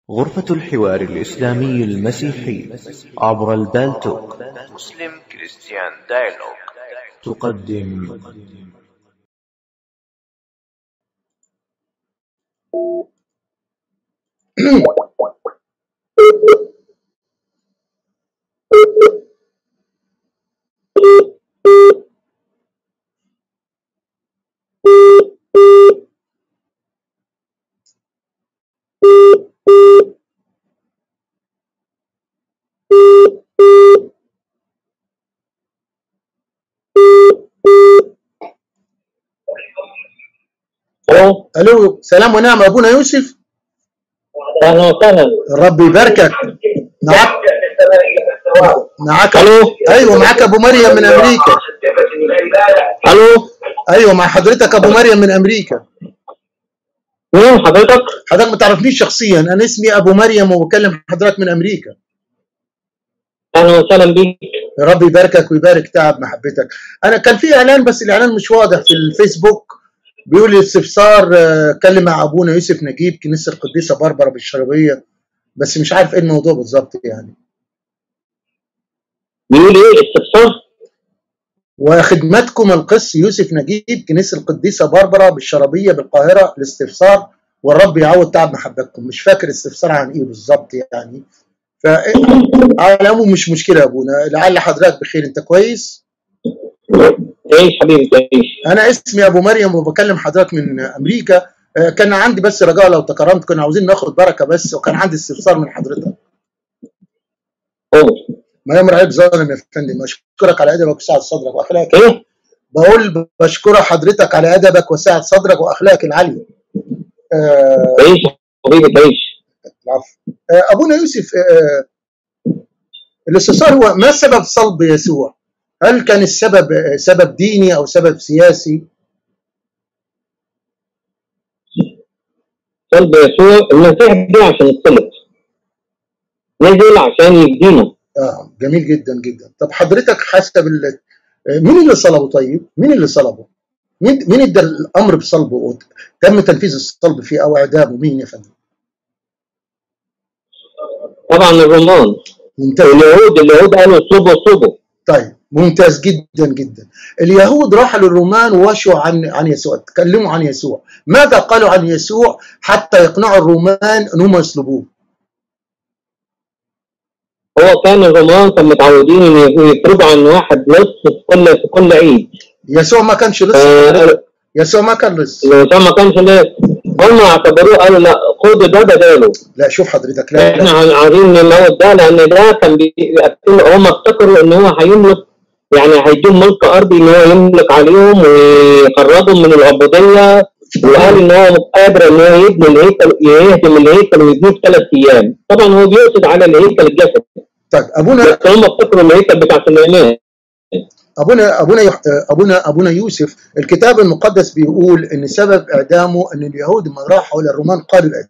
غرفة الحوار الإسلامي المسيحي عبر البالتوك مسلم كريستيان دايلوج تقدم الو الو سلام ونعم ابونا يوسف اهلا وسهلا ربي يباركك معاك معاك الو ايوه معاك ابو مريم من امريكا الو ايوه مع حضرتك ابو مريم من امريكا مين حضرتك؟ حضرتك ما تعرفنيش شخصيا انا اسمي ابو مريم وبكلم حضرتك من امريكا اهلا وسهلا بيك ربي يباركك ويبارك تعب محبتك انا كان في اعلان بس الاعلان مش واضح في الفيسبوك بيقول لي استفسار آه، اتكلم مع ابونا يوسف نجيب كنيسه القديسه بربره بالشربيه بس مش عارف ايه الموضوع بالظبط يعني بيقول ايه استفسار؟ وخدمتكم القس يوسف نجيب كنيسة القديسة بربرة بالشربية بالقاهرة الاستفسار والرب يعوض تعب محبتكم مش فاكر استفسار عن ايه بالظبط يعني ف على العموم مش مشكلة يا ابونا لعل حضرتك بخير انت كويس تعيش حبيبي تعيش انا اسمي ابو مريم وبكلم حضرتك من امريكا آه، كان عندي بس رجاء لو تكرمت كنا عاوزين ناخد بركة بس وكان عندي استفسار من حضرتك قول ما يمر عليك ظالم يا فندم اشكرك على ادبك وسعة صدرك واخلاقك ايه؟ بقول بشكر حضرتك على ادبك وسعة صدرك واخلاقك العالية آه، تعيش حبيبي تعيش العفو. آه، ابونا يوسف آه، الاستفسار هو ما سبب صلب يسوع؟ هل كان السبب آه، سبب ديني او سبب سياسي؟ صلب يسوع المسيح جه عشان يتصلب نزل عشان يدينا اه جميل جدا جدا طب حضرتك حسب ال- آه، مين اللي صلبه طيب؟ مين اللي صلبه؟ مين مين ادى الامر بصلبه؟ وت- تم تنفيذ الصلب فيه او اعدامه مين يا فندم؟ طبعا الرومان ممتاز اليهود اليهود قالوا اطلبوا اطلبوا طيب ممتاز جدا جدا اليهود راحوا للرومان ووشوا عن عن يسوع تكلموا عن يسوع ماذا قالوا عن يسوع حتى يقنعوا الرومان ان هم يصلبوه هو كان الرومان كانوا متعودين ان يفرضوا عن واحد نص في كل في كل عيد يسوع ما كانش لسه آه، يسوع ما كان لسه لو كان ما كانش ناس هم اعتبروه قالوا لا خد ده بداله لا شوف حضرتك لا, احنا لا. عايزين نموت ده لان ده كان بي... هم افتكروا ان هو هيملك يعني هيديهم ملك ارضي ان هو يملك عليهم ويخرجهم من العبوديه وقال ان هو قادر ان هو يبني الهيكل يهدم الهيكل ويبنيه في ثلاث ايام طبعا هو بيقصد على الهيكل الجسدي طيب ابونا بس هم افتكروا الهيكل بتاع سليمان ابونا ابونا يح- ابونا ابونا يوسف الكتاب المقدس بيقول ان سبب اعدامه ان اليهود لما راحوا للرومان قالوا الاتي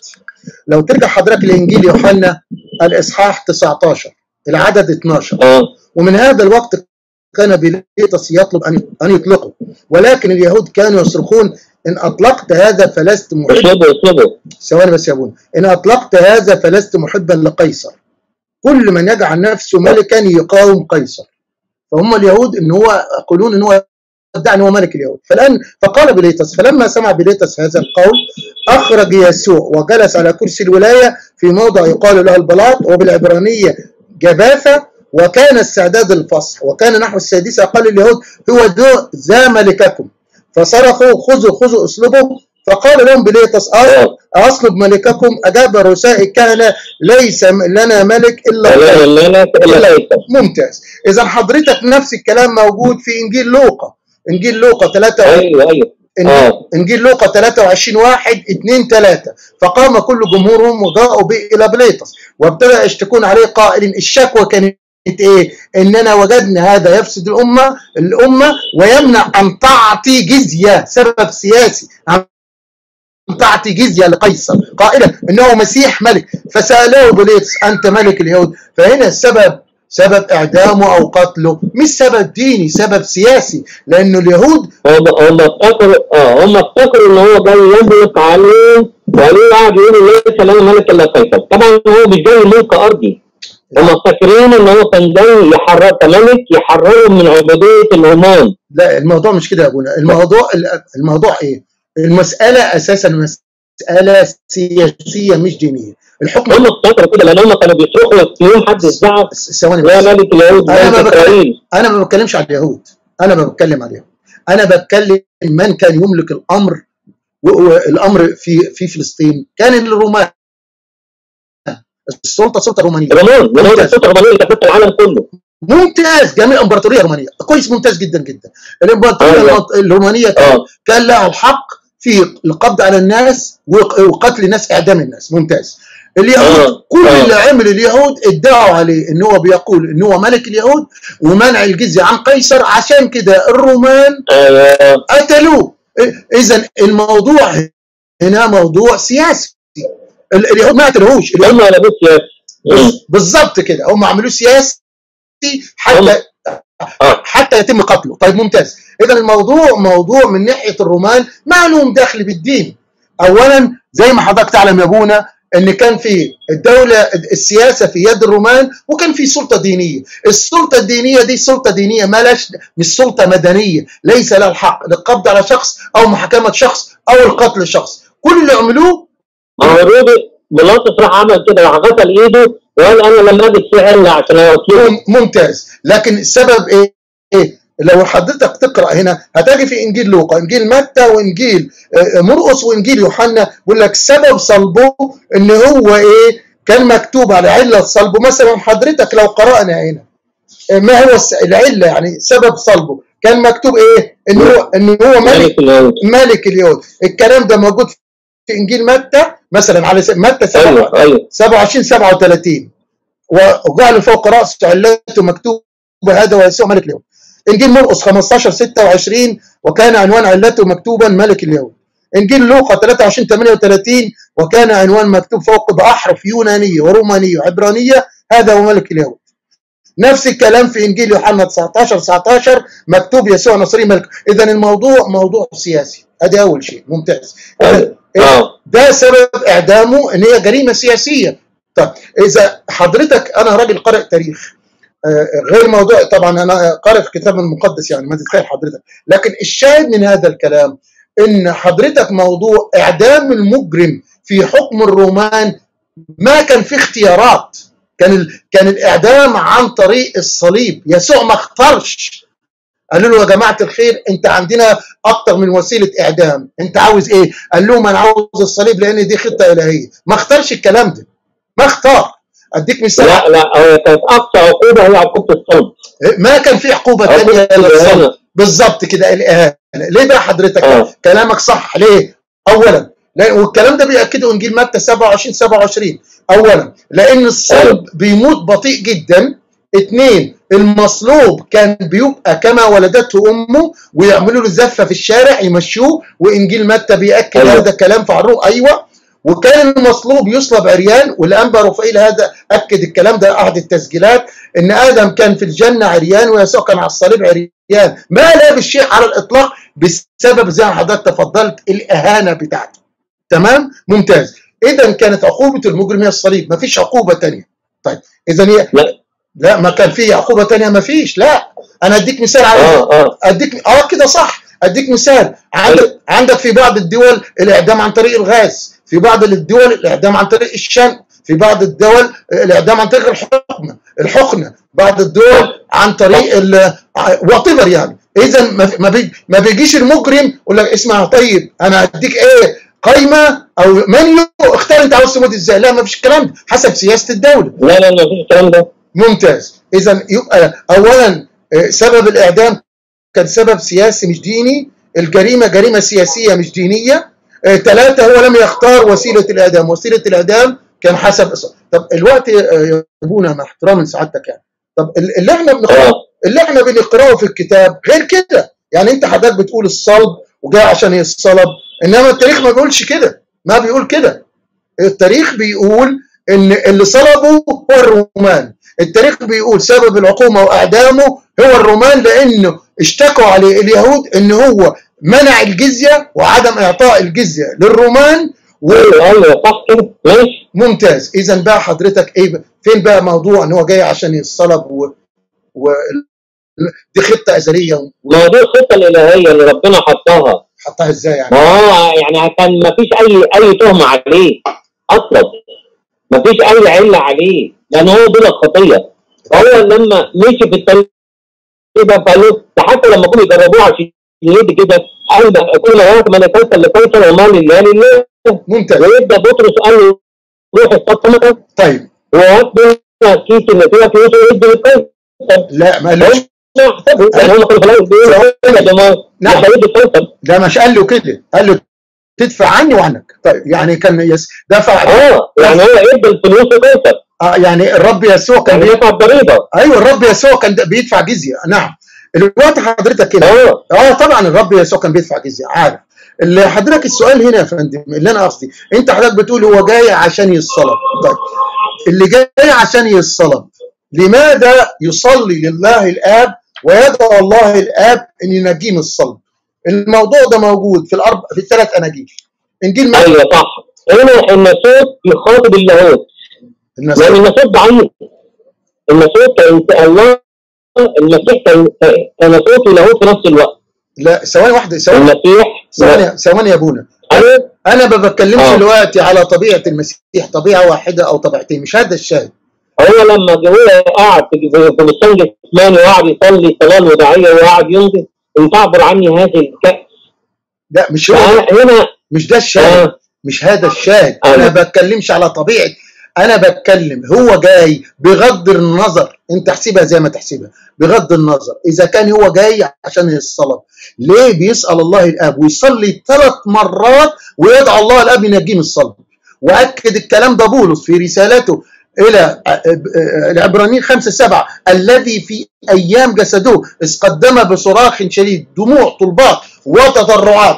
لو ترجع حضرتك لانجيل يوحنا الاصحاح 19 العدد 12 اه ومن هذا الوقت كان بيلاطس يطلب ان ان يطلقه ولكن اليهود كانوا يصرخون ان اطلقت هذا فلست محبا اطلبوا اطلبوا ثواني بس يا ابونا ان اطلقت هذا فلست محبا لقيصر كل من يجعل نفسه ملكا يقاوم قيصر فهم اليهود ان هو يقولون ان هو يدعي ان هو ملك اليهود فالان فقال بيلاطس فلما سمع بيلاطس هذا القول اخرج يسوع وجلس على كرسي الولايه في موضع يقال له البلاط وبالعبرانيه جباثه وكان استعداد الفصح وكان نحو السادسه قال اليهود هو ذو ذا ملككم فصرخوا خذوا خذوا اصلبوا فقال لهم بيلاطس أصلب, اصلب ملككم اجاب رؤساء الكهنه ليس لنا ملك الا الله لا لا لا لا لا يكتب ممتاز اذا حضرتك نفس الكلام موجود في انجيل لوقا انجيل لوقا 3 ايوه ايوه اه انجيل لوقا 23 1 2 3 فقام كل جمهورهم وجاءوا به الى بليطس وابتدى يشتكون عليه قائلين الشكوى كانت ايه؟ اننا وجدنا هذا يفسد الامه الامه ويمنع ان تعطي جزيه سبب سياسي ان تعطي جزيه لقيصر قائلا انه مسيح ملك فسالوه بليطس انت ملك اليهود فهنا السبب سبب اعدامه او قتله مش سبب ديني سبب سياسي لانه اليهود هم هم افتكروا اه هم افتكروا ان هو جاي يملك عليهم وقالوا قاعد يقولوا ليس لنا ملك الا قيصر طبعا هو مش جاي ملك ارضي هم فاكرين ان هو كان جاي يحرر كملك يحررهم من عبوديه الرومان لا الموضوع مش كده يا ابونا الموضوع الموضوع ايه المساله اساسا مساله سياسيه مش دينيه الحكم هم افتكروا كده لان هم كانوا بيصرخوا في يوم حد الزعف ثواني يا بس ملك اليهود انا ما ملك بتكلم اسرائيل انا ما بتكلمش على اليهود انا ما بتكلم على اليهود انا بتكلم من كان يملك الامر والامر في في فلسطين كان الرومان السلطه سلطه رومانيه الرومان من هو ممتاز السلطه الرومانيه اللي كانت في العالم كله ممتاز جميع الامبراطوريه الرومانيه كويس ممتاز جدا جدا الامبراطوريه ايوه الوط- الرومانيه كان اه كان لها الحق في القبض على الناس وق- وقتل الناس اعدام الناس ممتاز اليهود اه كل اللي اه عمل اليهود ادعوا عليه ان هو بيقول ان هو ملك اليهود ومنع الجزيه عن قيصر عشان كده الرومان ايوه قتلوه اذا الموضوع هنا موضوع سياسي ال- اليهود ما قتلوهوش اليهود هم لابوس سياسي مم. بز- بالظبط كده هم عملوه سياسي هم حتى اه حتى يتم قتله طيب ممتاز اذا الموضوع موضوع من ناحيه الرومان ما لهم دخل بالدين اولا زي ما حضرتك تعلم يا ابونا ان كان في الدوله السياسه في يد الرومان وكان في سلطه دينيه السلطه الدينيه دي سلطه دينيه مالش مش سلطه مدنيه ليس لها الحق للقبض على شخص او محاكمه شخص او القتل شخص كل اللي عملوه ما هو رودي بيلاطس راح عمل كده راح غسل ايده وقال انا لم اجد فيه الا عشان اوكله مم- ممتاز لكن السبب ايه إيه؟ لو حضرتك تقرا هنا هتجي في انجيل لوقا انجيل متى وانجيل آه، مرقس وانجيل يوحنا بيقول لك سبب صلبه ان هو ايه كان مكتوب على عله صلبه مثلا حضرتك لو قرانا هنا آه، ما هو الس- العله يعني سبب صلبه كان مكتوب ايه ان هو ان هو ملك ملك اليهود ملك اليهود الكلام ده موجود في انجيل متى مثلا على س- متى 7 ايوه ايوه 27 37 وجعل فوق راسه علته مكتوبه هذا ويسوع ملك اليهود انجيل مرقس 15 26 وكان عنوان علته مكتوبا ملك اليهود انجيل لوقا 23 38 وكان عنوان مكتوب فوق باحرف يونانيه ورومانيه وعبرانيه هذا هو ملك اليهود نفس الكلام في انجيل يوحنا 19 19 مكتوب يسوع نصري ملك اذا الموضوع موضوع سياسي ادي اول شيء ممتاز ايوه اه ده سبب اعدامه ان هي جريمه سياسيه طيب اذا حضرتك انا راجل قارئ تاريخ آه، غير موضوع طبعا انا قارئ في الكتاب المقدس يعني ما تتخيل حضرتك لكن الشاهد من هذا الكلام ان حضرتك موضوع اعدام المجرم في حكم الرومان ما كان في اختيارات كان ال... كان الاعدام عن طريق الصليب يسوع ما اختارش قالوا له يا جماعه الخير انت عندنا اكتر من وسيله اعدام انت عاوز ايه قال لهم انا عاوز الصليب لان دي خطه الهيه ما اختارش الكلام ده ما اختار اديك مثال لا لا هو كانت اقصى عقوبه هي عقوبه الصلب ما كان في عقوبه ثانيه عقوبه الا الصلب الاهانه بالظبط كده الاهانه ليه بقى حضرتك اه كلامك صح ليه اولا لأن والكلام ده بيأكده انجيل متى 27 27 اولا لان الصلب ايوه بيموت بطيء جدا اثنين المصلوب كان بيبقى كما ولدته امه ويعملوا له زفه في الشارع يمشوه وانجيل متى بيأكد ايوه هذا الكلام في عروق ايوه وكان المصلوب يصلب عريان والانبا رفائيل هذا اكد الكلام ده احد التسجيلات ان ادم كان في الجنه عريان ويسوع كان على الصليب عريان ما لابس شيء على الاطلاق بسبب زي ما حضرتك تفضلت الاهانه بتاعته تمام ممتاز اذا كانت عقوبه المجرم هي الصليب ما فيش عقوبه تانية طيب اذا هي لا لا ما كان في عقوبه تانية ما فيش لا انا اديك مثال على اه اه اديك اه كده صح اديك مثال ايوه عندك عندك في بعض الدول الاعدام عن طريق الغاز في بعض الدول الاعدام عن طريق الشنق في بعض الدول الاعدام عن طريق الحقنه الحقنه بعض الدول عن طريق وات يعني اذا ما ما بي- ما بيجيش المجرم يقول لك اسمع طيب انا هديك ايه قايمه او منيو اختار انت عاوز تموت ازاي لا ما فيش الكلام ده حسب سياسه الدوله لا لا ما فيش الكلام ده ممتاز اذا يبقى اولا آه، سبب الاعدام كان سبب سياسي مش ديني الجريمه جريمه سياسيه مش دينيه ثلاثه هو لم يختار وسيله الاعدام وسيله الاعدام كان حسب طب الوقت آه، يا ابونا مع احترام لسعادتك يعني طب ال- اللي احنا بنقراه اه اللي احنا بنقراه في الكتاب غير كده يعني انت حضرتك بتقول الصلب وجاي عشان يتصلب انما التاريخ ما بيقولش كده ما بيقول كده التاريخ بيقول ان اللي صلبوا هو الرومان التاريخ بيقول سبب العقومه واعدامه هو الرومان لانه اشتكوا عليه اليهود ان هو منع الجزيه وعدم اعطاء الجزيه للرومان ايوه ايوه صح كده ماشي وممتاز اذا بقى حضرتك ايه بقى- فين بقى موضوع ان هو جاي عشان يتصلب و... و... دي خطه ازليه ما دي الخطه الالهيه اللي ربنا حطها حطها ازاي يعني ما هو يعني كان ما فيش اي اي تهمه عليه اصلا ما فيش اي عله عليه لان هو بلا خطيه فهو لما مشي في الطريق ده قالوا ده حتى لما كانوا يجربوه عشان يدي كده قال ده كل وقت ما نكلت لكيسر وما لله لله ممتاز ويبدا بطرس قال له روح اصطاد سمكه طيب وهات بينا كيس اللي فيها فلوس ويدي للقيصر لا ما قالوش هم حسبوا يعني هم كانوا في الاول بيقولوا يا جماعه نعم. مش هيدي القيصر ده مش قال له كده قال له تدفع عني وعنك طيب يعني كان يس دفع اه يعني هو ادى الفلوس لقيصر آه يعني الرب يسوع كان يعني بي... يدفع الضريبه ايوه الرب يسوع كان بيدفع جزيه نعم الوقت حضرتك كده اه اه طبعا الرب يسوع كان بيدفع جزيه عارف اللي حضرتك السؤال هنا يا فندم اللي انا قصدي انت حضرتك بتقول هو جاي عشان يتصلب طيب اللي جاي عشان يتصلب لماذا يصلي لله الاب ويدعو الله الاب ان ينجيه من الصلب الموضوع ده موجود في الاربع في الثلاث اناجيل انجيل متى ايوه صح هنا الناسوت يخاطب اللاهوت الناس لان الناسوت ضعيف الناسوت كان الله المسيح كان كان ناسوت ولاهوت في نفس الوقت لا ثواني واحده ثواني المسيح ثواني ثواني يا ابونا أيوة. انا ما بتكلمش آه. دلوقتي على طبيعه المسيح طبيعه واحده او طبيعتين مش هذا الشاهد هو لما جه هو قعد في في بستان جسماني وقعد يصلي صلاه الوداعيه وقعد ينزل ان تعبر عني هذه الكأس لا مش هو هنا مش ده الشاهد آه. مش هذا الشاهد أيوة. انا بتكلمش على طبيعه انا بتكلم هو جاي بغض النظر انت احسبها زي ما تحسبها بغض النظر اذا كان هو جاي عشان الصلاه ليه بيسال الله الاب ويصلي ثلاث مرات ويدعو الله الاب ينجيه من الصلب واكد الكلام ده بولس في رسالته الى العبرانيين خمسة سبعة الذي في ايام جسده اذ قدم بصراخ شديد دموع طلبات وتضرعات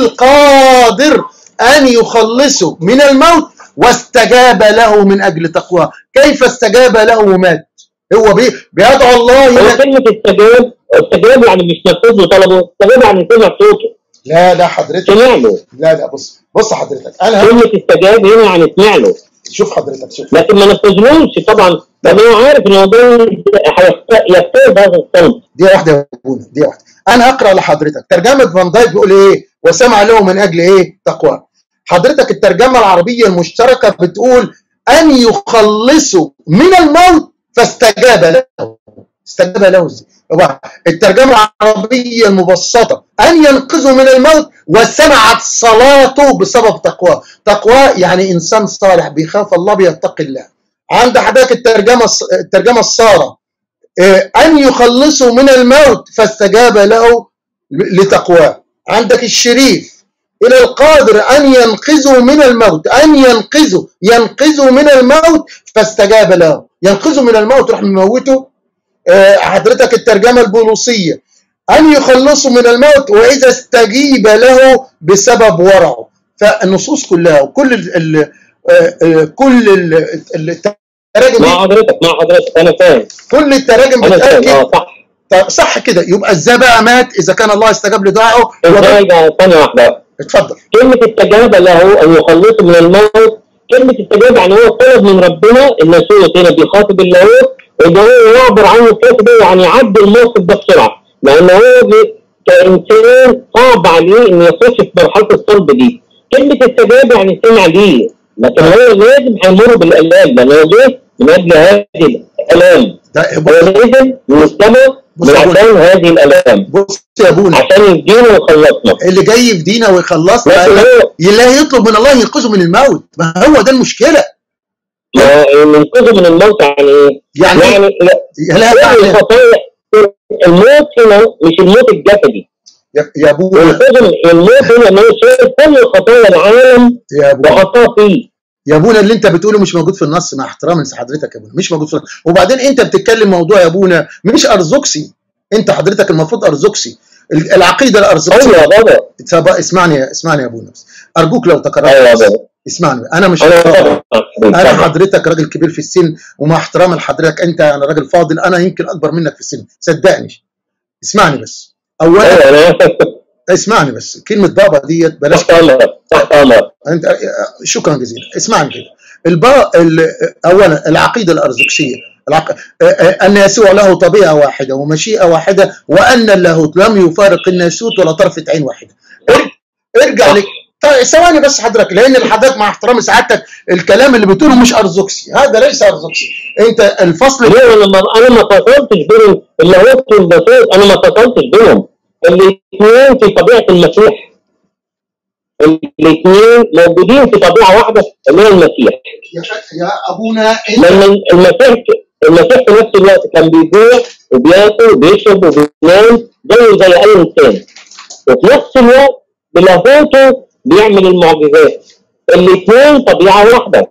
للقادر ان يخلصه من الموت واستجاب له من اجل تقواه كيف استجاب له ومات هو بي بيدعو الله هو ينجي كلمه استجاب استجاب يعني مش نفذ له طلبه استجاب يعني سمع صوته لا لا حضرتك سمع له لا لا بص بص حضرتك انا كلمه استجاب هنا يعني سمع له شوف حضرتك شوف لكن ما نفذلوش طبعا لان هو عارف ان هو ده هيست- يجتاز هذا الصمت دي واحده يا ابونا دي واحده انا هقرا لحضرتك ترجمه فان دايك بيقول ايه وسمع له من اجل ايه تقوى حضرتك الترجمه العربيه المشتركه بتقول ان يخلصوا من الموت فاستجاب له استجاب له ازاي يبقى الترجمه العربيه المبسطه ان ينقذوا من الموت وسمعت صلاته بسبب تقواه تقواه يعني انسان صالح بيخاف الله بيتقي الله عند حضرتك الترجمه الص- الترجمه الساره إيه، أن يخلصوا من الموت فاستجاب له لتقواه عندك الشريف إلى القادر أن ينقذوا من الموت أن ينقذوا ينقذوا من الموت فاستجاب له ينقذوا من الموت راح مموته آه، حضرتك الترجمة البولوسية أن يخلصوا من الموت وإذا استجيب له بسبب ورعه فالنصوص كلها وكل ال ال آه، آه، كل ال- ال- التراجم مع دي حضرتك مع حضرتك انا فاهم كل التراجم انا فاهم بتأكد اه صح طب صح كده يبقى ازاي بقى مات اذا كان الله استجاب لدعائه ازاي بقى ثانيه واحده اتفضل كلمه استجاب له ان يخلصه من الموت كلمه استجاب يعني هو طلب من ربنا الناسوت هنا بيخاطب اللاهوت ان هو يعبر عنه الكاس ده يعني يعدي الموقف ده بسرعه لان هو بي- كانسان صعب عليه انه يخش في مرحله الصلب دي كلمه استجاب يعني سمع ليه لكن هو لازم هيمر بالالام لان هو جه من اجل هذه الالام ده هو بص نزل من السماء بص من يا أبونا. عشان هذه الالام بص يا ابونا عشان يدينا ويخلصنا اللي جاي في دينا ويخلصنا لكن هو لا يطلب من الله ينقذه من الموت ما هو ده المشكله ما ينقذه من الموت يعني ايه؟ يعني يعني لا لا كل يعني الخطايا الموت هنا مش الموت الجسدي يا- يا ابونا ينقذه الموت هنا انه شايل كل خطايا العالم يا ابونا وحطها فيه يا ابونا اللي انت بتقوله مش موجود في النص مع احترام لحضرتك يا ابونا مش موجود في النص وبعدين انت بتتكلم موضوع يا ابونا مش ارثوذكسي انت حضرتك المفروض ارثوذكسي ال- العقيده ايوه الارثوذكسيه يا بابا طب اسمعني اسمعني يا ابونا بس ارجوك لو ايوه يا تكررت بابا اسمعني انا مش انا انا طبعا حضرتك راجل كبير في السن ومع احترام لحضرتك انت انا راجل فاضل انا يمكن اكبر منك في السن صدقني اسمعني بس اولا ايوه انا اسمعني بس كلمه بابا ديت بلاش تحت امرك تحت امرك انت شكرا جزيلا اسمعني كده البا ال- اولا العقيده الارثوذكسيه العق... ان يسوع له طبيعه واحده ومشيئه واحده وان اللاهوت لم يفارق الناسوت ولا طرفه عين واحده ار- ارجع لك طيب ثواني بس حضرتك لان حضرتك مع احترام سعادتك الكلام اللي بتقوله مش ارثوذكسي هذا ليس ارثوذكسي انت الفصل ليه انا ما انا ما فصلتش بين اللاهوت والبسيط انا ما فصلتش بينهم الاثنين في طبيعه المسيح الاثنين موجودين في طبيعه واحده اللي هي المسيح يا, يا ابونا انت لما المسيح المسيح في نفس الوقت كان بيجوع وبياكل وبيشرب وبينام زيه زي اي انسان وفي نفس الوقت بلاهوته بيعمل المعجزات الاثنين طبيعه واحده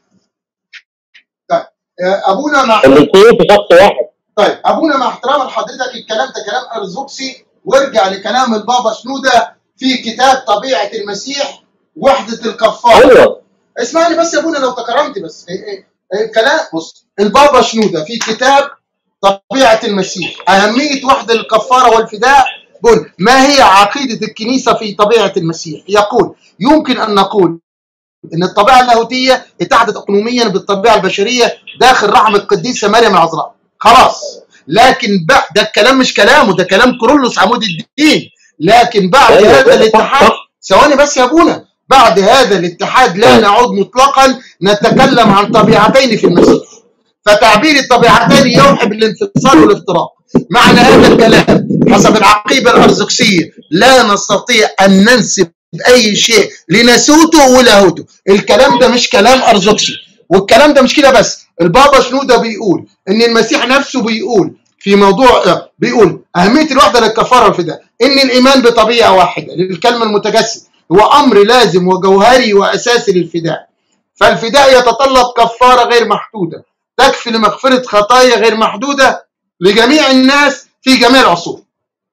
طيب يا ابونا مع الاثنين في شخص واحد طيب ابونا مع احترام لحضرتك الكلام ده كلام ارثوذكسي وارجع لكلام البابا شنوده في كتاب طبيعه المسيح وحده الكفاره ايوه اسمعني بس يا ابونا لو تكرمت بس إيه إيه إيه كلام بص البابا شنوده في كتاب طبيعه المسيح اهميه وحده الكفاره والفداء بيقول ما هي عقيده الكنيسه في طبيعه المسيح يقول يمكن ان نقول ان الطبيعه اللاهوتيه اتحدت اقنوميا بالطبيعه البشريه داخل رحم القديسه مريم العذراء خلاص لكن بقى ده الكلام مش كلامه ده كلام كورولوس عمود الدين لكن بعد أيوة، هذا صح، الاتحاد صح. ثواني بس يا ابونا بعد هذا الاتحاد لا طيب. نعود مطلقا نتكلم عن طبيعتين في المسيح فتعبير الطبيعتين يوحي بالانفصال والافتراق معنى هذا الكلام حسب العقيدة الأرثوذكسية لا نستطيع أن ننسب أي شيء لناسوته ولاهوته الكلام ده مش كلام أرثوذكسي والكلام ده مش كده بس البابا شنودة بيقول إن المسيح نفسه بيقول في موضوع آه، بيقول أهمية الوحدة للكفارة والفداء إن الإيمان بطبيعة واحدة للكلمة المتجسد هو أمر لازم وجوهري وأساسي للفداء فالفداء يتطلب كفارة غير محدودة تكفي لمغفرة خطايا غير محدودة لجميع الناس في جميع العصور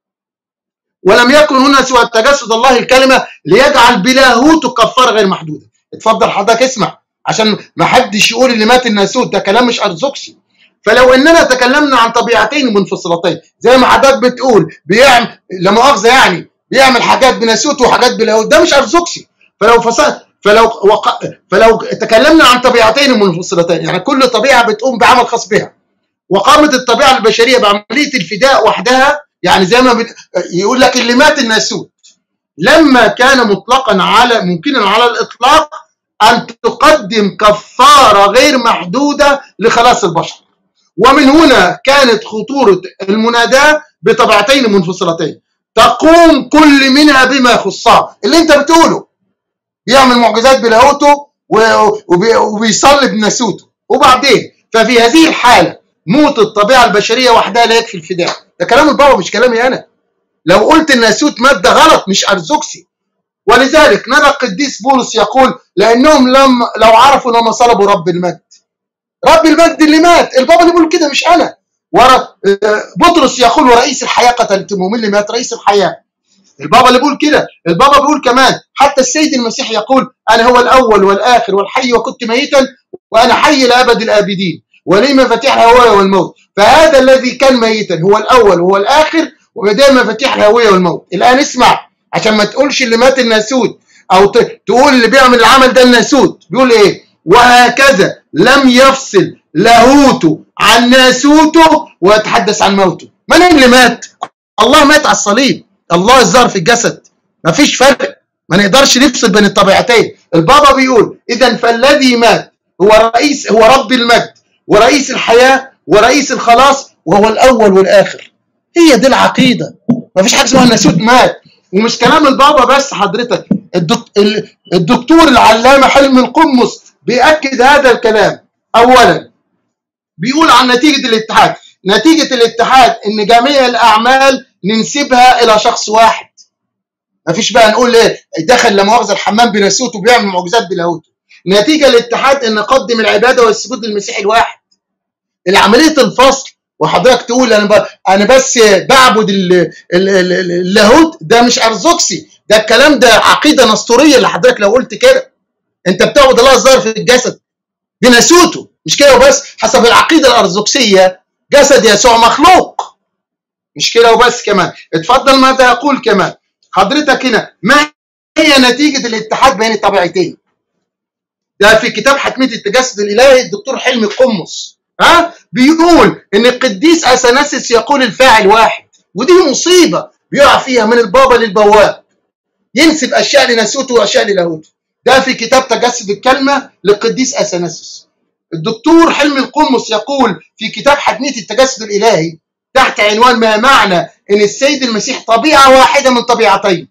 ولم يكن هنا سوى تجسد الله الكلمة ليجعل بلاهوته كفارة غير محدودة اتفضل حضرتك اسمع عشان ما حدش يقول اللي مات الناسوت ده كلام مش ارثوذكسي فلو اننا تكلمنا عن طبيعتين منفصلتين زي ما حضرتك بتقول بيعمل لا مؤاخذه يعني بيعمل حاجات بناسوت وحاجات بلاهوت ده مش ارثوذكسي فلو فصل فلو وق... فلو تكلمنا عن طبيعتين منفصلتين يعني كل طبيعه بتقوم بعمل خاص بها وقامت الطبيعه البشريه بعمليه الفداء وحدها يعني زي ما بت... يقول لك اللي مات الناسوت لما كان مطلقا على ممكنا على الاطلاق ان تقدم كفاره غير محدوده لخلاص البشر ومن هنا كانت خطوره المناداه بطبيعتين منفصلتين تقوم كل منها بما يخصها اللي انت بتقوله بيعمل معجزات بلاهوته و- وبي- وبيصلي بناسوته وبعدين ففي هذه الحاله موت الطبيعه البشريه وحدها لا يكفي الفداء ده كلام البابا مش كلامي انا لو قلت الناسوت مات ده غلط مش ارثوذكسي ولذلك نرى القديس بولس يقول لانهم لم لو عرفوا انهم صلبوا رب المجد رب المجد اللي مات البابا اللي بيقول كده مش انا ورا آه، بطرس يقول ورئيس الحياه قتلتموه مين اللي مات رئيس الحياه البابا اللي بيقول كده البابا بيقول كمان حتى السيد المسيح يقول انا هو الاول والاخر والحي وكنت ميتا وانا حي لابد الابدين ولي مفاتيح الهويه والموت فهذا الذي كان ميتا هو الاول وهو الاخر وبدأ مفاتيح الهويه والموت الان اسمع عشان ما تقولش اللي مات الناسوت او ت- تقول اللي بيعمل العمل ده الناسوت بيقول ايه وهكذا لم يفصل لاهوته عن ناسوته ويتحدث عن موته من اللي مات الله مات على الصليب الله الظاهر في الجسد مفيش فرق ما نقدرش نفصل بين الطبيعتين البابا بيقول اذا فالذي مات هو رئيس هو رب المجد ورئيس الحياه ورئيس الخلاص وهو الاول والاخر هي دي العقيده مفيش حاجه اسمها الناسوت مات ومش كلام البابا بس حضرتك الدك... ال- الدكتور العلامه حلمي القمص بيأكد هذا الكلام اولا بيقول عن نتيجه الاتحاد نتيجه الاتحاد ان جميع الاعمال ننسبها الى شخص واحد مفيش بقى نقول ايه دخل لا مؤاخذه الحمام بناسوت وبيعمل معجزات بلاهوته نتيجه الاتحاد ان نقدم العباده والسجود للمسيح الواحد العمليه الفصل وحضرتك تقول انا ب... انا بس بعبد ال- ال- ال- ال- اللاهوت ده مش ارثوذكسي ده الكلام ده عقيده نسطوريه اللي حضرتك لو قلت كده انت بتعبد الله الظاهر في الجسد بناسوته مش كده وبس حسب العقيده الارثوذكسيه جسد يسوع مخلوق مش كده وبس كمان اتفضل ماذا يقول كمان حضرتك هنا ما هي نتيجه الاتحاد بين الطبيعتين ده في كتاب حتميه التجسد الالهي الدكتور حلمي قمص ها بيقول ان القديس اثناسيس يقول الفاعل واحد ودي مصيبه بيقع فيها من البابا للبواب ينسب اشياء لناسوته واشياء للاهوته ده في كتاب تجسد الكلمه للقديس اثناسيس الدكتور حلمي القمص يقول في كتاب حتميه التجسد الالهي تحت عنوان ما معنى ان السيد المسيح طبيعه واحده من طبيعتين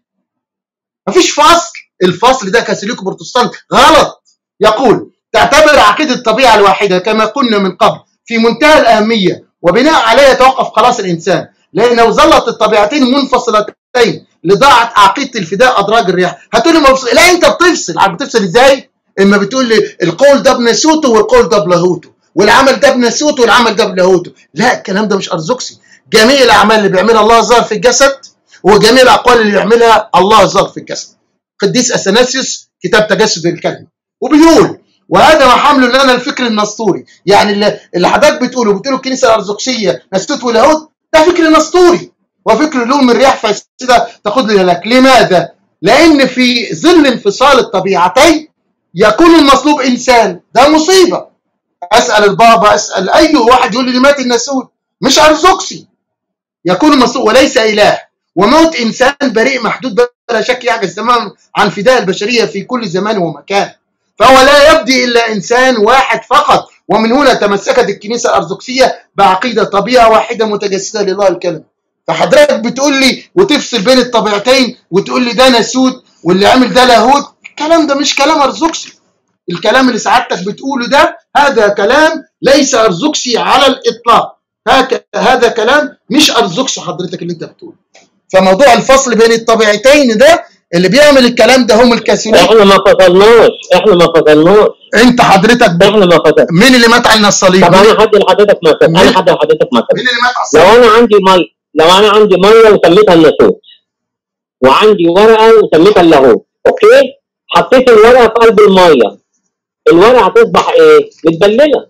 مفيش فصل الفصل ده كاثوليك بروتستانت غلط يقول تعتبر عقيده الطبيعه الواحده كما قلنا من قبل في منتهى الاهميه وبناء عليها يتوقف خلاص الانسان لان لو ظلت الطبيعتين منفصلتين لضاعت عقيده الفداء ادراج الرياح هتقول لي ما بفصل لا انت بتفصل عارف بتفصل ازاي اما بتقول لي القول ده بناسوته والقول ده بلاهوته والعمل ده بناسوته والعمل ده بلاهوته لا الكلام ده مش ارثوذكسي جميع الاعمال اللي بيعملها الله ظاهر في الجسد وجميع الاقوال اللي بيعملها الله ظاهر في الجسد قديس اثناسيوس كتاب تجسد الكلمه وبيقول وهذا ما حمل لنا الفكر النسطوري يعني اللي, اللي حضرتك بتقوله بتقوله الكنيسه الارثوذكسيه نسوت ولاهوت ده فكر نسطوري وفكر لوم الرياح فاسده تاخذ لي لك لماذا؟ لان في ظل انفصال الطبيعتين يكون المصلوب انسان ده مصيبه اسال البابا اسال اي واحد يقول لي مات الناسوت مش ارثوذكسي يكون المصلوب وليس اله وموت انسان بريء محدود بلا شك يعجز تماما عن فداء البشريه في كل زمان ومكان فهو لا يبدي الا انسان واحد فقط ومن هنا تمسكت الكنيسه الارثوذكسيه بعقيده طبيعه واحده متجسده لله الكلمه فحضرتك بتقول لي وتفصل بين الطبيعتين وتقول لي ده ناسوت واللي عامل ده لاهوت الكلام ده مش كلام ارثوذكسي الكلام اللي سعادتك بتقوله ده هذا كلام ليس ارثوذكسي على الاطلاق هك- هذا كلام مش ارثوذكسي حضرتك اللي انت بتقوله فموضوع الفصل بين الطبيعتين ده اللي بيعمل الكلام ده هم الكاثوليك احنا ما فصلناش احنا ما فصلناش انت حضرتك ب... احنا ما فصلناش مين اللي مات على الصليب طب مين انا حد لحضرتك مثلا مين؟ انا حد لحضرتك مثلا مين اللي مات على لو الصليب انا عندي مي لو انا عندي ميه وسميتها الناسوت وعندي ورقه وسميتها اللاهوت اوكي حطيت الورقه في قلب الميه الورقه هتصبح ايه؟ متبلله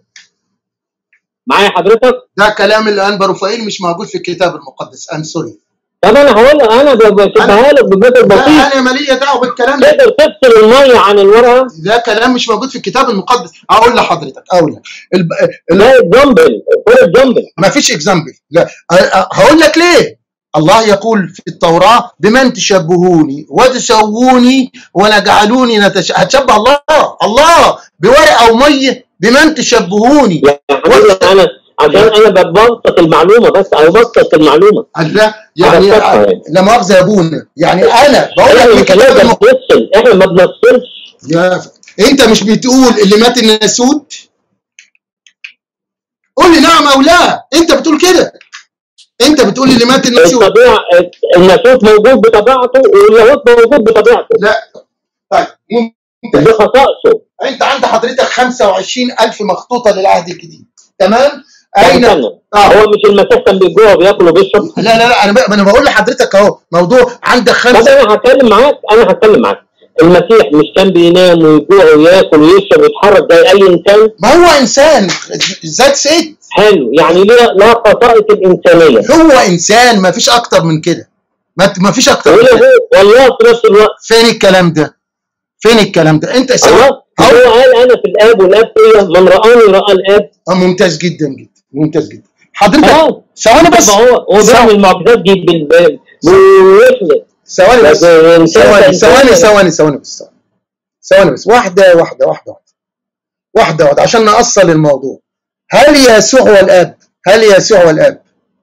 معايا حضرتك؟ ده كلام الانبا رفائيل مش موجود في الكتاب المقدس ام سوري طب انا هقول لك انا بسيبها لك بجد لا بسيط انا ماليه دعوه بالكلام ده تقدر تفصل الميه عن الورقه ده كلام مش موجود في الكتاب المقدس اقول لحضرتك اقول لك الب... ال... لا الجمبل فوق الجمبل ما فيش اكزامبل لا أ- أ- هقول لك ليه الله يقول في التوراة بمن تشبهوني وتسووني ونجعلوني نتش... هتشبه الله الله بورقة ومية بمن تشبهوني يا حبيبي انا عشان انا ببسط المعلومه بس او ببسط المعلومه الله يعني هبسطها يعني. لا مؤاخذة يا ابونا يعني انا بقول لك احنا في مش الكتاب هنقدر المقدس نفصل احنا ما بنفصلش يا ف... انت مش بتقول اللي مات الناسوت قول لي نعم او لا انت بتقول كده انت بتقول اللي مات الناسوت الطبيعه الناسوت موجود بطبيعته واللاهوت موجود بطبيعته لا طيب ممتاز دي خصائصه انت عند حضرتك 25000 مخطوطه للعهد الجديد تمام اين استنى. اه هو مش المسيح كان بيجوع وبياكل وبيشرب لا لا لا انا ب... انا بقول لحضرتك اهو موضوع عندك طب خمسه انا هتكلم معاك انا هتكلم معاك المسيح مش كان بينام ويجوع وياكل ويشرب ويتحرك زي اي انسان ما هو انسان ذات سيد حلو يعني ليه لا خصائص الانسانيه هو انسان ما فيش اكتر من كده ما ما فيش اكتر من ولا كده هو والله في نفس الوقت فين الكلام ده فين الكلام ده انت سوا الله هو قال انا في الاب والاب فيا من رآني رأى الاب اه ممتاز جدا جدا ممتاز جدا حضرتك اه ثواني بس طب هو هو ثواني بيعمل معجزات دي بالباب ويخلق ثواني بس بس إنسان ثواني كان- ثواني ثواني ثواني بس ثواني بس واحدة واحدة واحدة واحدة واحدة واحدة عشان نأصل الموضوع هل يسوع هو الآب؟ هل يسوع هو الآب؟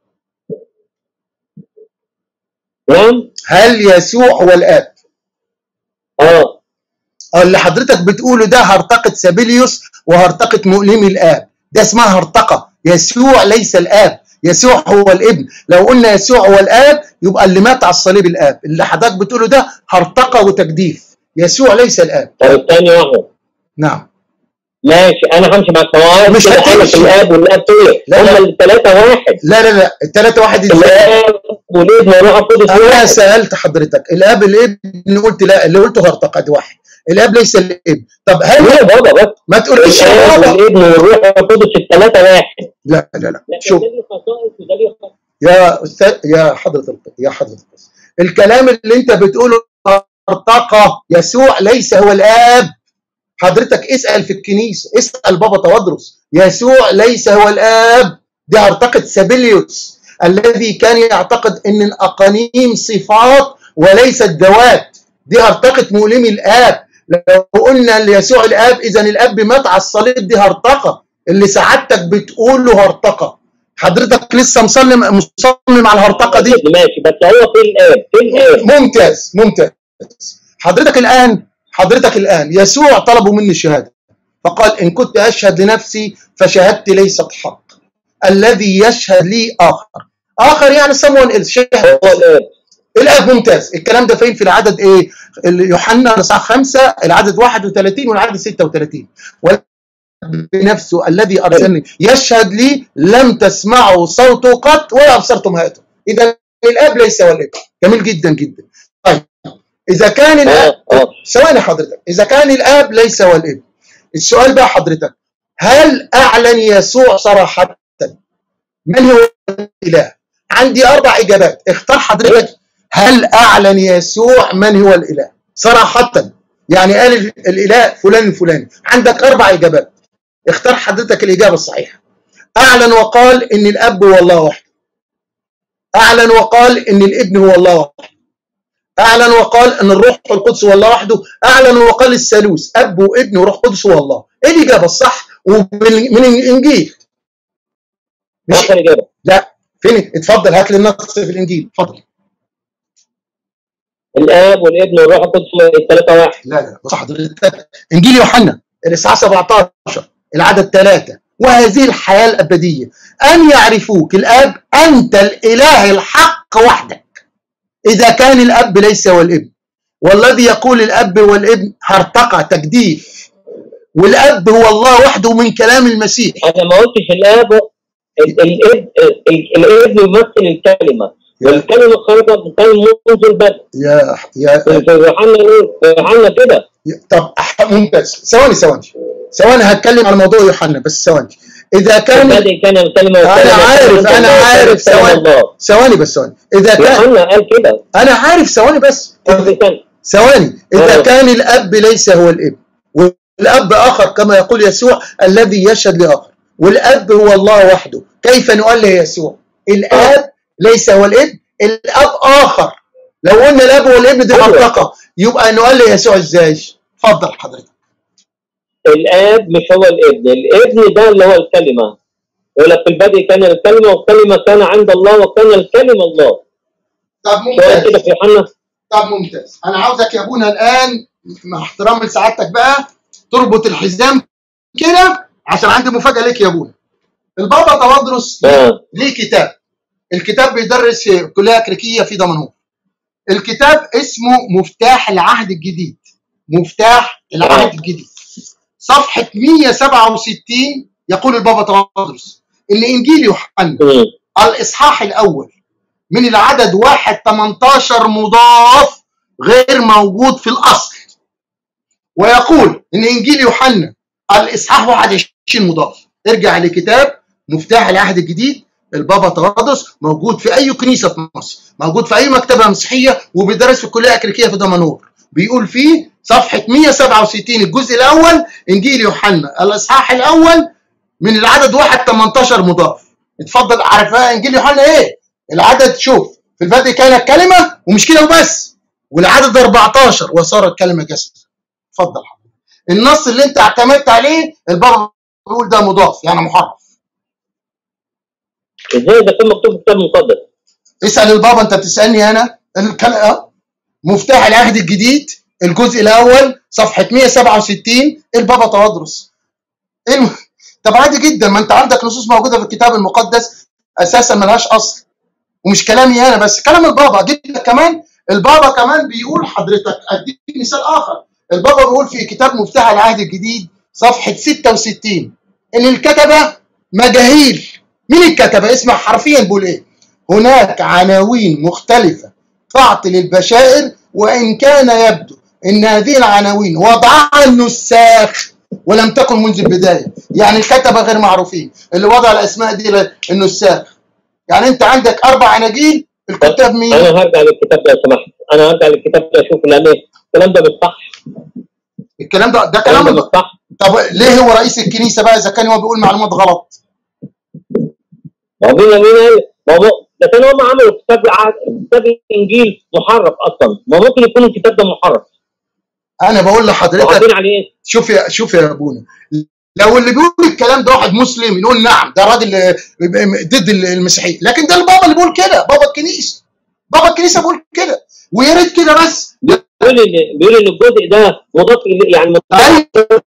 نعم هل يسوع هو الآب؟ اه أو اللي حضرتك بتقوله ده هرطقة سابيليوس وهرطقة مؤلمي الآب ده اسمها هرطقة يسوع ليس الآب يسوع هو الابن لو قلنا يسوع هو الآب يبقى اللي مات على الصليب الآب اللي حضرتك بتقوله ده هرطقة وتجديف يسوع ليس الآب طب ثانية واحدة نعم ماشي انا همشي معاك سواء مش كده انا هتمشي. في الاب والاب فيا لا، لا. هما الثلاثة واحد لا لا لا الثلاثة واحد ازاي؟ الاب والابن والروح القدس انا واحد سالت حضرتك الاب الابن قلت لا اللي قلته هرطقه دي واحد الاب ليس الابن طب هل هو بابا بس ما تقوليش يا الاب بابا والابن والروح القدس الثلاثه واحد لا لا لا لا شوف ده ليه خصائص وده ليه خصائص يا استاذ يا حضره الق- يا حضره القس الكلام اللي انت بتقوله ارتقى يسوع ليس هو الاب حضرتك اسال في الكنيسه اسال بابا توادرس يسوع ليس هو الاب دي ارتقت سابيليوس الذي كان يعتقد ان الاقانيم صفات وليست ذوات دي ارتقت مؤلمي الاب لو قلنا ليسوع الاب اذا الاب مات على الصليب دي هرطقه اللي سعادتك بتقوله هرطقه حضرتك لسه مصمم مصمم على الهرطقه دي ماشي بس هو في الاب في الاب ممتاز ممتاز حضرتك الآن حضرتك الآن يسوع طلبوا مني شهادة فقال إن كنت أشهد لنفسي فشهادتي ليست حق الذي يشهد لي آخر آخر يعني someone else شهد هو الاب الآب ممتاز الكلام ده فين في العدد إيه اللي يوحنا الإصحاح 5 العدد 31 والعدد 36 بنفسه الذي أرسلني يشهد لي لم تسمعوا صوته قط ولا أبصرتم هاته إذا الآب ليس هو الابن جميل جدا جدا طيب إذا كان الآب اه اه ثواني حضرتك إذا كان الآب ليس هو الابن السؤال بقى حضرتك هل أعلن يسوع صراحة من هو الإله عندي أربع إجابات اختار حضرتك هل أعلن يسوع من هو الإله صراحة يعني قال ال- الإله فلان الفلاني عندك أربع إجابات اختار حضرتك الإجابة الصحيحة أعلن وقال إن الأب هو الله وحده أعلن وقال إن الابن هو الله وحده أعلن وقال أن الروح القدس هو الله وحده أعلن وقال الثالوث أب وابن وروح قدس هو الله إيه الإجابة الصح ومن من الإنجيل مش اخر اجابه لا فين اتفضل هات لي النص في الإنجيل اتفضل الاب والابن والروح القدس الثلاثه واحد لا لا بص حضرتك إنجيل يوحنا الإصحاح 17 العدد ثلاثة وهذه الحياة الأبدية أن يعرفوك الآب أنت الإله الحق وحدك إذا كان الأب ليس هو الابن والذي يقول الأب والابن هرطقة تجديف والأب هو الله وحده من كلام المسيح انا ما قلتش الاب ال- الاب ال- الابن يمثل الكلمه والكلمه خرجت كان منذ البدء يا يا في يوحنا يقول- في يوحنا كده يا- طب أح- ممتاز ثواني ثواني ثواني هتكلم على موضوع يوحنا بس ثواني إذا في كان البدء كان الكلمه أنا والكلمة عارف كانت أنا الله، عارف كان ثواني الله ثواني بس ثواني إذا كان يوحنا قال كده أنا عارف ثواني بس في كان ثواني إذا آه. كان الأب ليس هو الابن والأب آخر كما يقول يسوع الذي يشهد لآخر والأب هو الله وحده كيف نؤله يسوع الآب ليس هو الابن الأب آخر لو قلنا الأب والابن دي أيوة. منطقة يبقى نؤله يسوع إزاي اتفضل حضرتك الاب مش هو الابن الابن ده اللي هو الكلمه يقول لك في البدء كان الكلمه والكلمه كان عند الله وكان الكلمه الله طب سؤال كده في يوحنا طب ممتاز انا عاوزك يا ابونا الان مع احترام لسعادتك بقى تربط الحزام كده عشان عندي مفاجاه ليك يا ابونا البابا توادرس اه ليه كتاب الكتاب بيدرس في كليه كريكيه في دمنهور الكتاب اسمه مفتاح العهد الجديد مفتاح العهد الجديد صفحه 167 يقول البابا توادرس ان انجيل يوحنا مم. الاصحاح الاول من العدد واحد 18 مضاف غير موجود في الاصل ويقول ان انجيل يوحنا الاصحاح 21 مضاف ارجع لكتاب مفتاح العهد الجديد البابا تواضس موجود في اي كنيسه في مصر موجود في اي مكتبه مسيحيه وبيدرس في الكليه الكليكيه في دمنهور بيقول فيه صفحه 167 الجزء الاول انجيل يوحنا الاصحاح الاول من العدد 1 18 مضاف اتفضل عارفها انجيل يوحنا ايه العدد شوف في البدء كانت كلمه ومش كده وبس والعدد 14 وصارت كلمه جسد اتفضل حضرتك النص اللي انت اعتمدت عليه البابا بيقول ده مضاف يعني محرف ازاي ده كان مكتوب في الكتاب المقدس اسال البابا انت بتسالني انا الكل... اه مفتاح العهد الجديد الجزء الاول صفحه 167 البابا توادرس ايه الم... طب عادي جدا ما انت عندك نصوص موجوده في الكتاب المقدس اساسا ملهاش اصل ومش كلامي انا بس كلام البابا اجيب لك كمان البابا كمان بيقول حضرتك اديك مثال اخر البابا بيقول في كتاب مفتاح العهد الجديد صفحه 66 ان الكتبه مجاهيل مين الكتبه اسمع حرفيا بيقول ايه هناك عناوين مختلفه تعطي للبشائر وان كان يبدو ان هذه العناوين وضعها النساخ ولم تكن منذ البدايه يعني الكتبه غير معروفين اللي وضع الاسماء دي ل- النساخ يعني انت عندك اربع عناجيل الكتاب مين؟ انا هرجع للكتاب ده لو سمحت انا هرجع للكتاب ده اشوف لان الكلام ده مش صح الكلام ده ده الكلام ده كلام مش صح طب ليه هو رئيس الكنيسه بقى اذا كان هو بيقول معلومات غلط؟ ما هو مين مين قال ما هو ده كانوا هم عملوا كتاب العهد كتاب الانجيل محرف اصلا ما ممكن يكون الكتاب ده محرف انا بقول لحضرتك وحاطين عليه ايه؟ شوف يا شوف يا ابونا لو اللي بيقول الكلام ده واحد مسلم يقول نعم ده راجل آه، ضد المسيحيه لكن ده البابا اللي بيقول كده بابا الكنيسه بابا الكنيسه بيقول كده ويا ريت كده بس بيقول ان بيقول ان الجزء ده مضاف إليه- يعني أيوة.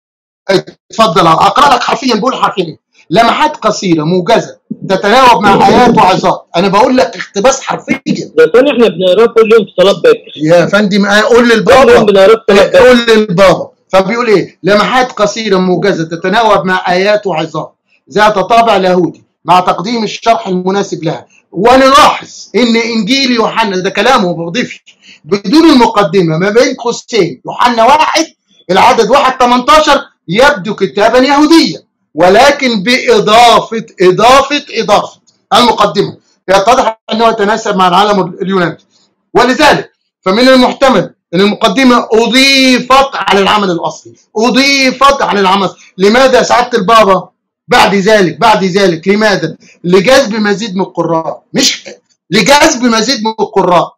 اتفضل اقرا لك حرفيا بقول حرفيا لمحات قصيره موجزه تتناوب مع ايات وعظات انا بقول لك اقتباس حرفيا ده كان احنا بنقراه كل يوم في صلاه باكر يا فندم آه، قول كل يوم للبابا بنقراه في صلاه باكر قول للبابا فبيقول ايه لمحات قصيره موجزه تتناوب مع ايات وعظات ذات طابع لاهوتي مع تقديم الشرح المناسب لها ونلاحظ ان انجيل يوحنا ده كلامه ما بضيفش بدون المقدمه ما بين قوسين يوحنا واحد العدد واحد 18 يبدو كتابا يهوديا ولكن باضافه اضافه اضافه المقدمه يتضح انه يتناسب مع العالم اليوناني ولذلك فمن المحتمل ان المقدمه اضيفت على العمل الاصلي اضيفت على العمل لماذا سعاده البابا بعد ذلك بعد ذلك لماذا لجذب مزيد من القراء مش لجذب مزيد من القراء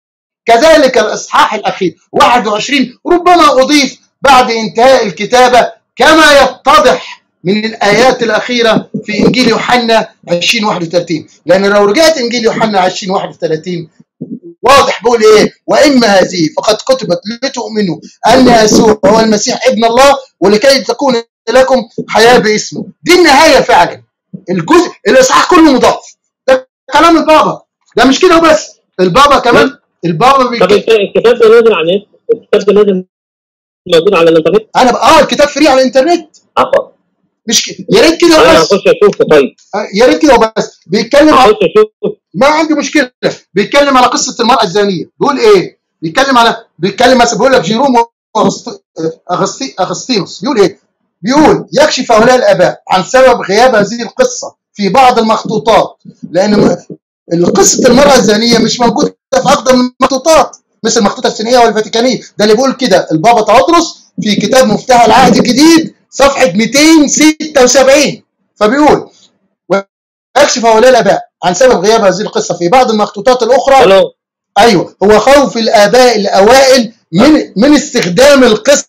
كذلك الاصحاح الاخير 21 ربما اضيف بعد انتهاء الكتابه كما يتضح من الايات الاخيره في انجيل يوحنا 20 31 لان لو رجعت انجيل يوحنا 20 31 واضح بيقول ايه واما هذه فقد كتبت لتؤمنوا ان يسوع هو المسيح ابن الله ولكي تكون لكم حياه باسمه دي النهايه فعلا الجزء الاصحاح كله مضاف ده كلام البابا ده مش كده وبس البابا كمان البابا طب بيك... الك- الكتاب ده نازل على النت الكتاب ده نازل موجود على الانترنت انا ب... اه الكتاب فري على الانترنت عفوا مش ك... يا ريت كده انا وبس هخش اشوفه طيب آه، يا ريت كده وبس بيتكلم على هخش اشوفه ما عندي مشكله بيتكلم على قصه المراه الزانيه بيقول ايه بيتكلم على بيتكلم مثلا بيقول لك جيروم أغسط- أغسطي- اغسطينوس بيقول ايه بيقول يكشف هؤلاء الاباء عن سبب غياب هذه القصه في بعض المخطوطات لان م- قصه المراه الزانيه مش موجوده في اقدم المخطوطات مثل المخطوطه السينيه والفاتيكانيه ده اللي بيقول كده البابا تودرس في كتاب مفتاح العهد الجديد صفحه 276 فبيقول ويكشف هؤلاء الاباء عن سبب غياب هذه القصه في بعض المخطوطات الاخرى الو ايوه هو خوف الاباء الاوائل من من استخدام القصه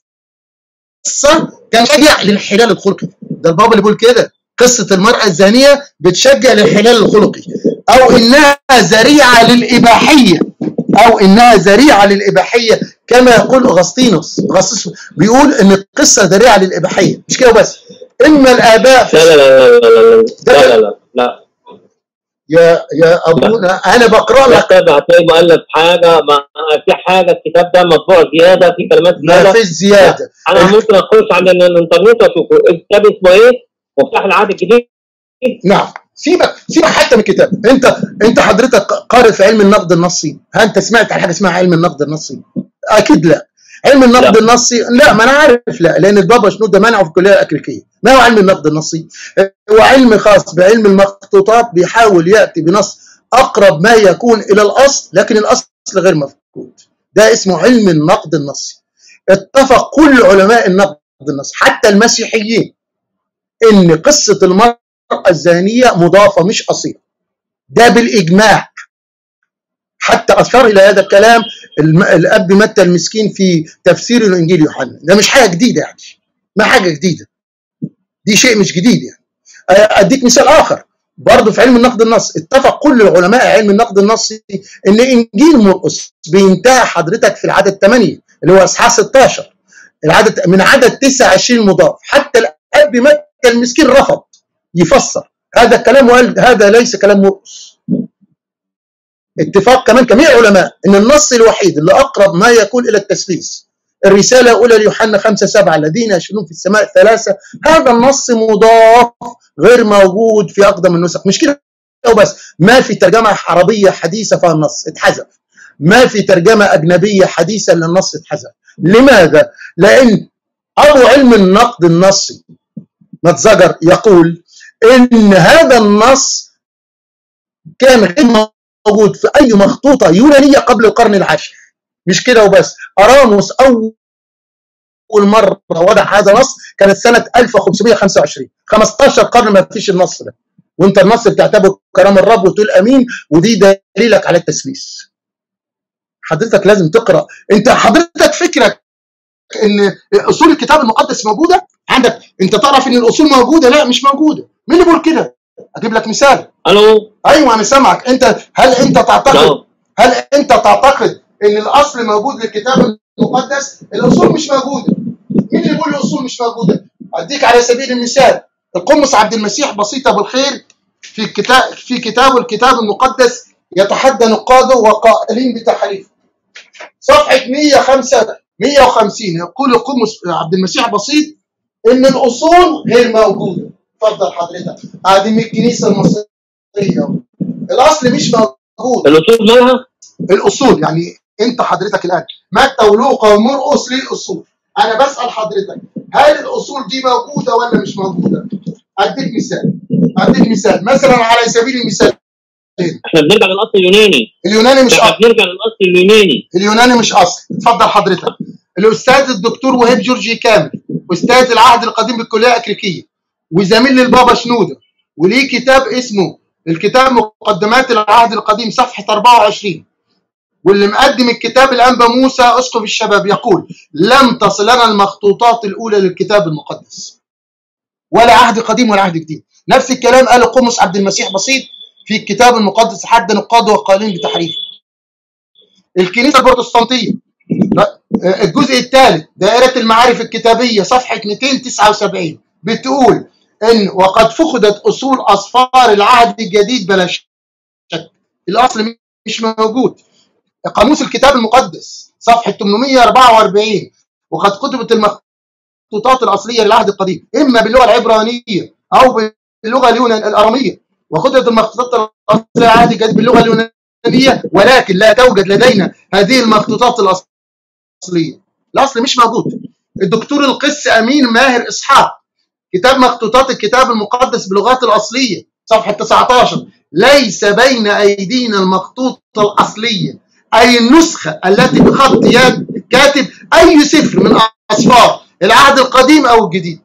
كشجع للانحلال الخلقي ده البابا اللي بيقول كده قصه المراه الزانيه بتشجع للانحلال الخلقي او انها ذريعه للاباحيه او انها ذريعه للاباحيه كما يقول اغسطينوس اغسطينوس بيقول ان القصه ذريعه للاباحيه مش كده بس اما الاباء لا لا لا لا لا لا لا لا لا يا يا ابونا انا بقرا لك الكتاب هتلاقي مؤلف حاجه ما في حاجه الكتاب ده مطبوع زياده في كلمات ما زياده فيش زياده انا ممكن اخش على الانترنت واشوفه الكتاب اسمه ايه؟ مفتاح العهد الجديد نعم سيبك سيبك حتى من الكتاب انت انت حضرتك قارئ في علم النقد النصي هل انت سمعت عن حاجه اسمها علم النقد النصي اكيد لا علم النقد لا. النصي لا ما انا عارف لا لان البابا شنود ده منعه في الكليه الامريكيه ما هو علم النقد النصي هو علم خاص بعلم المخطوطات بيحاول ياتي بنص اقرب ما يكون الى الاصل لكن الاصل غير مفقود ده اسمه علم النقد النصي اتفق كل علماء النقد النصي حتى المسيحيين ان قصه المراه الزانيه مضافه مش اصيله ده بالاجماع حتى اشار الى هذا الكلام الم- الاب متى المسكين في تفسير الانجيل يوحنا ده مش حاجه جديده يعني ما حاجه جديده دي شيء مش جديد يعني اديك مثال اخر برضه في علم النقد النصي اتفق كل العلماء علم النقد النصي ان انجيل مرقس بينتهي حضرتك في العدد 8 اللي هو اصحاح 16 العدد من عدد 29 مضاف حتى الاب متى المسكين رفض يفسر هذا الكلام وقال هذا ليس كلام مرقس اتفاق كمان جميع العلماء ان النص الوحيد اللي اقرب ما يكون الى التثليث الرساله الاولى ليوحنا 5 7 الذين يشهدون في السماء ثلاثه هذا النص مضاف غير موجود في اقدم النسخ مش كده وبس ما في ترجمه عربيه حديثه فيها النص اتحذف ما في ترجمه اجنبيه حديثه للنص اتحذف لماذا؟ لأن أبو علم النقد النصي متزجر يقول إن هذا النص كان غير موجود في أي مخطوطة يونانية قبل القرن العاشر مش كده وبس أراموس أول مرة وضع هذا النص كانت سنة 1525 15 قرن ما فيش النص ده وانت النص بتعتبره كلام الرب وتقول امين ودي دليلك على التسليس حضرتك لازم تقرا انت حضرتك فكرك ان اصول الكتاب المقدس موجوده عندك انت تعرف ان الاصول موجوده لا مش موجوده مين اللي بيقول كده اجيب لك مثال الو ايوه انا سامعك انت هل انت تعتقد نعم هل انت تعتقد ان الاصل موجود للكتاب المقدس الاصول مش موجوده مين اللي بيقول الاصول مش موجوده اديك على سبيل المثال القمص عبد المسيح بسيطه بالخير في كتاب في كتابه الكتاب المقدس يتحدى نقاده وقائلين بتحريف صفحه 105 150 يقول القمص عبد المسيح بسيط ان الاصول غير موجوده اتفضل حضرتك ادي من الكنيسه المصريه الاصل مش موجود الاصول مالها؟ الاصول يعني انت حضرتك الان متى ولوقا ومرقس ليه الاصول انا بسال حضرتك هل الاصول دي موجوده ولا مش موجوده اديك مثال اديك مثال مثلا على سبيل المثال احنا بنرجع للاصل اليوناني اليوناني مش احنا اصل بنرجع للاصل اليوناني اليوناني مش اصل اتفضل حضرتك الاستاذ الدكتور وهيب جورجي كامل استاذ العهد القديم بالكليه الامريكيه وزميل للبابا شنوده وليه كتاب اسمه الكتاب مقدمات العهد القديم صفحه 24 واللي مقدم الكتاب الانبا موسى اسقف الشباب يقول لم تصل لنا المخطوطات الاولى للكتاب المقدس ولا عهد قديم ولا عهد جديد نفس الكلام قاله قمص عبد المسيح بسيط في الكتاب المقدس حد نقاده وقائلين بتحريفه الكنيسه البروتستانتيه لا، الجزء الثالث دائره المعارف الكتابيه صفحه 279 بتقول ان وقد فقدت اصول اصفار العهد الجديد بلا شك الاصل مش موجود قاموس الكتاب المقدس صفحه 844 وقد كتبت المخطوطات الاصليه للعهد القديم اما باللغه العبرانيه او باللغه اليونان الاراميه وكتبت المخطوطات الاصليه للعهد الجديد باللغه اليونانيه ولكن لا توجد لدينا هذه المخطوطات الاصليه الاصل مش موجود الدكتور القس امين ماهر اسحاق كتاب مخطوطات الكتاب المقدس باللغات الاصليه صفحه 19 ليس بين ايدينا المخطوطه الاصليه اي النسخه التي بخط يد كاتب اي سفر من اصفار العهد القديم او الجديد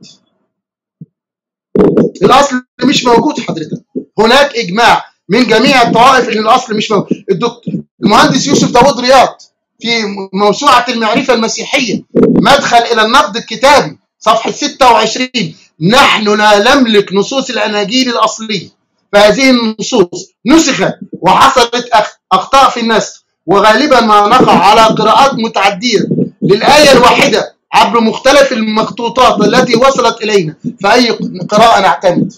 الاصل مش موجود حضرتك هناك اجماع من جميع الطوائف ان الاصل مش موجود الدكتور المهندس يوسف داوود رياض في موسوعه المعرفه المسيحيه مدخل الى النقد الكتابي صفحه 26 نحن لا نملك نصوص الاناجيل الاصليه فهذه النصوص نسخت وحصلت أخ- اخطاء في النسخ وغالبا ما نقع على قراءات متعدده للايه الواحده عبر مختلف المخطوطات التي وصلت الينا فاي قراءه نعتمد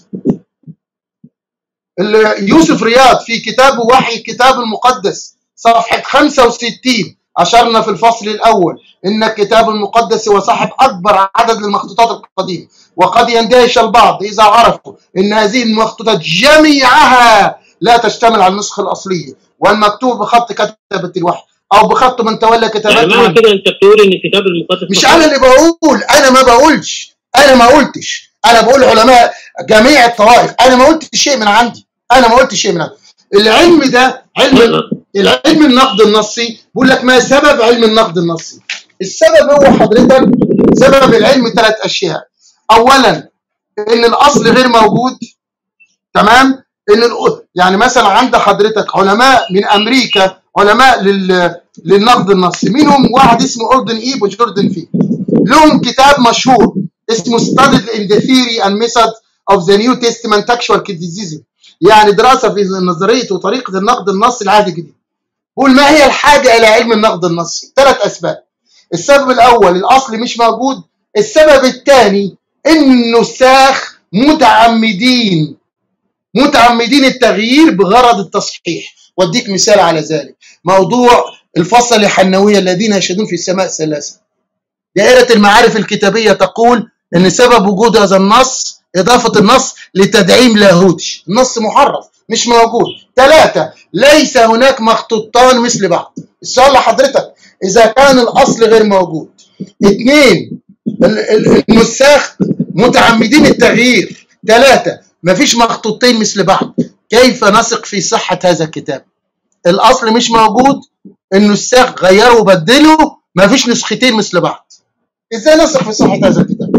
ال- يوسف رياض في كتابه وحي الكتاب المقدس صفحة 65 أشرنا في الفصل الأول إن الكتاب المقدس هو صاحب أكبر عدد للمخطوطات القديمة وقد يندهش البعض إذا عرفوا إن هذه المخطوطات جميعها لا تشتمل على النسخة الأصلية والمكتوب بخط كتبة الوحي أو بخط من تولى يعني كتابته معنى كده انت بتقول ان الكتاب المقدس مش انا اللي بقول انا ما بقولش انا ما قلتش انا بقول علماء جميع الطوائف انا ما قلتش شيء من عندي انا ما قلتش شيء من عندي العلم ده علم العلم النقد النصي بيقول لك ما سبب علم النقد النصي السبب هو حضرتك سبب العلم ثلاث اشياء اولا ان الاصل غير موجود تمام ان الأ- يعني مثلا عند حضرتك علماء من امريكا علماء لل للنقد النصي منهم واحد اسمه اوردن ايب وجوردن في لهم كتاب مشهور اسمه Studied in the Theory and Method of the New Testament Textual Criticism يعني دراسة في نظرية وطريقة النقد النصي العهد الجديد قول ما هي الحاجة إلى علم النقد النصي ثلاث أسباب السبب الأول الأصل مش موجود السبب الثاني إن النساخ متعمدين متعمدين التغيير بغرض التصحيح واديك مثال على ذلك موضوع الفصل الحنوية الذين يشهدون في السماء ثلاثة دائرة المعارف الكتابية تقول ان سبب وجود هذا النص اضافة النص لتدعيم لاهوتي النص محرف مش موجود ثلاثة ليس هناك مخطوطان مثل بعض السؤال لحضرتك اذا كان الاصل غير موجود اثنين ال- ال- النساخ متعمدين التغيير ثلاثة مفيش مخطوطين مثل بعض كيف نثق في صحة هذا الكتاب الأصل مش موجود النساخ غيروا وبدلوا مفيش نسختين مثل بعض ازاي نثق في صحة هذا الكتاب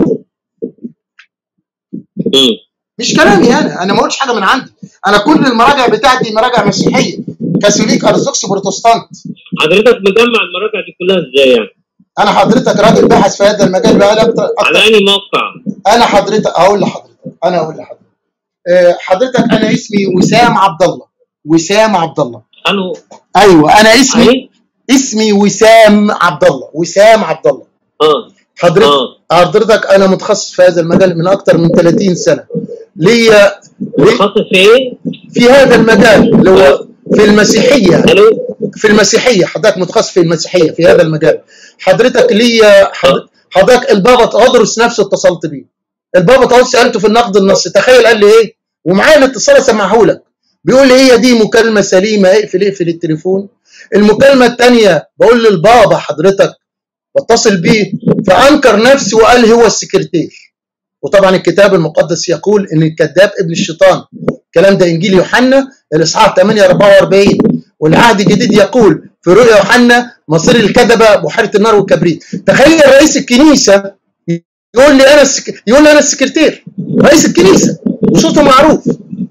مم. مش كلامي انا انا ما قلتش حاجه من عندي انا كل المراجع بتاعتي مراجع مسيحيه كاثوليك ارثوذكس بروتستانت حضرتك مجمع المراجع دي كلها ازاي يعني؟ انا حضرتك راجل باحث في هذا المجال بقالي اكتر على اكتر انهي موقع؟ انا حضرتك اقول لحضرتك انا اقول لحضرتك آه، حضرتك انا اسمي وسام عبد الله وسام عبد الله الو ايوه انا اسمي ايه؟ اسمي وسام عبد الله وسام عبد الله اه حضرتك اه حضرتك انا متخصص في هذا المجال من اكتر من 30 سنه ليا لي متخصص في ايه؟ في هذا المجال اللي هو في المسيحيه الو في المسيحيه حضرتك متخصص في المسيحيه في هذا المجال حضرتك ليا حض- حضرتك البابا تقدرس نفسه اتصلت بيه البابا تقدرس سالته في النقد النصي تخيل قال لي ايه ومعايا الاتصال اسمعه لك بيقول لي هي دي مكالمه سليمه اقفل اقفل التليفون المكالمه الثانيه بقول للبابا حضرتك بتصل بيه فانكر نفسه وقال هو السكرتير وطبعا الكتاب المقدس يقول ان الكذاب ابن الشيطان الكلام ده انجيل يوحنا الاصحاح 8 44 والعهد الجديد يقول في رؤيا يوحنا مصير الكذبه بحيره النار والكبريت تخيل رئيس الكنيسه يقول لي انا السك... يقول لي انا السكرتير رئيس الكنيسه وصوته معروف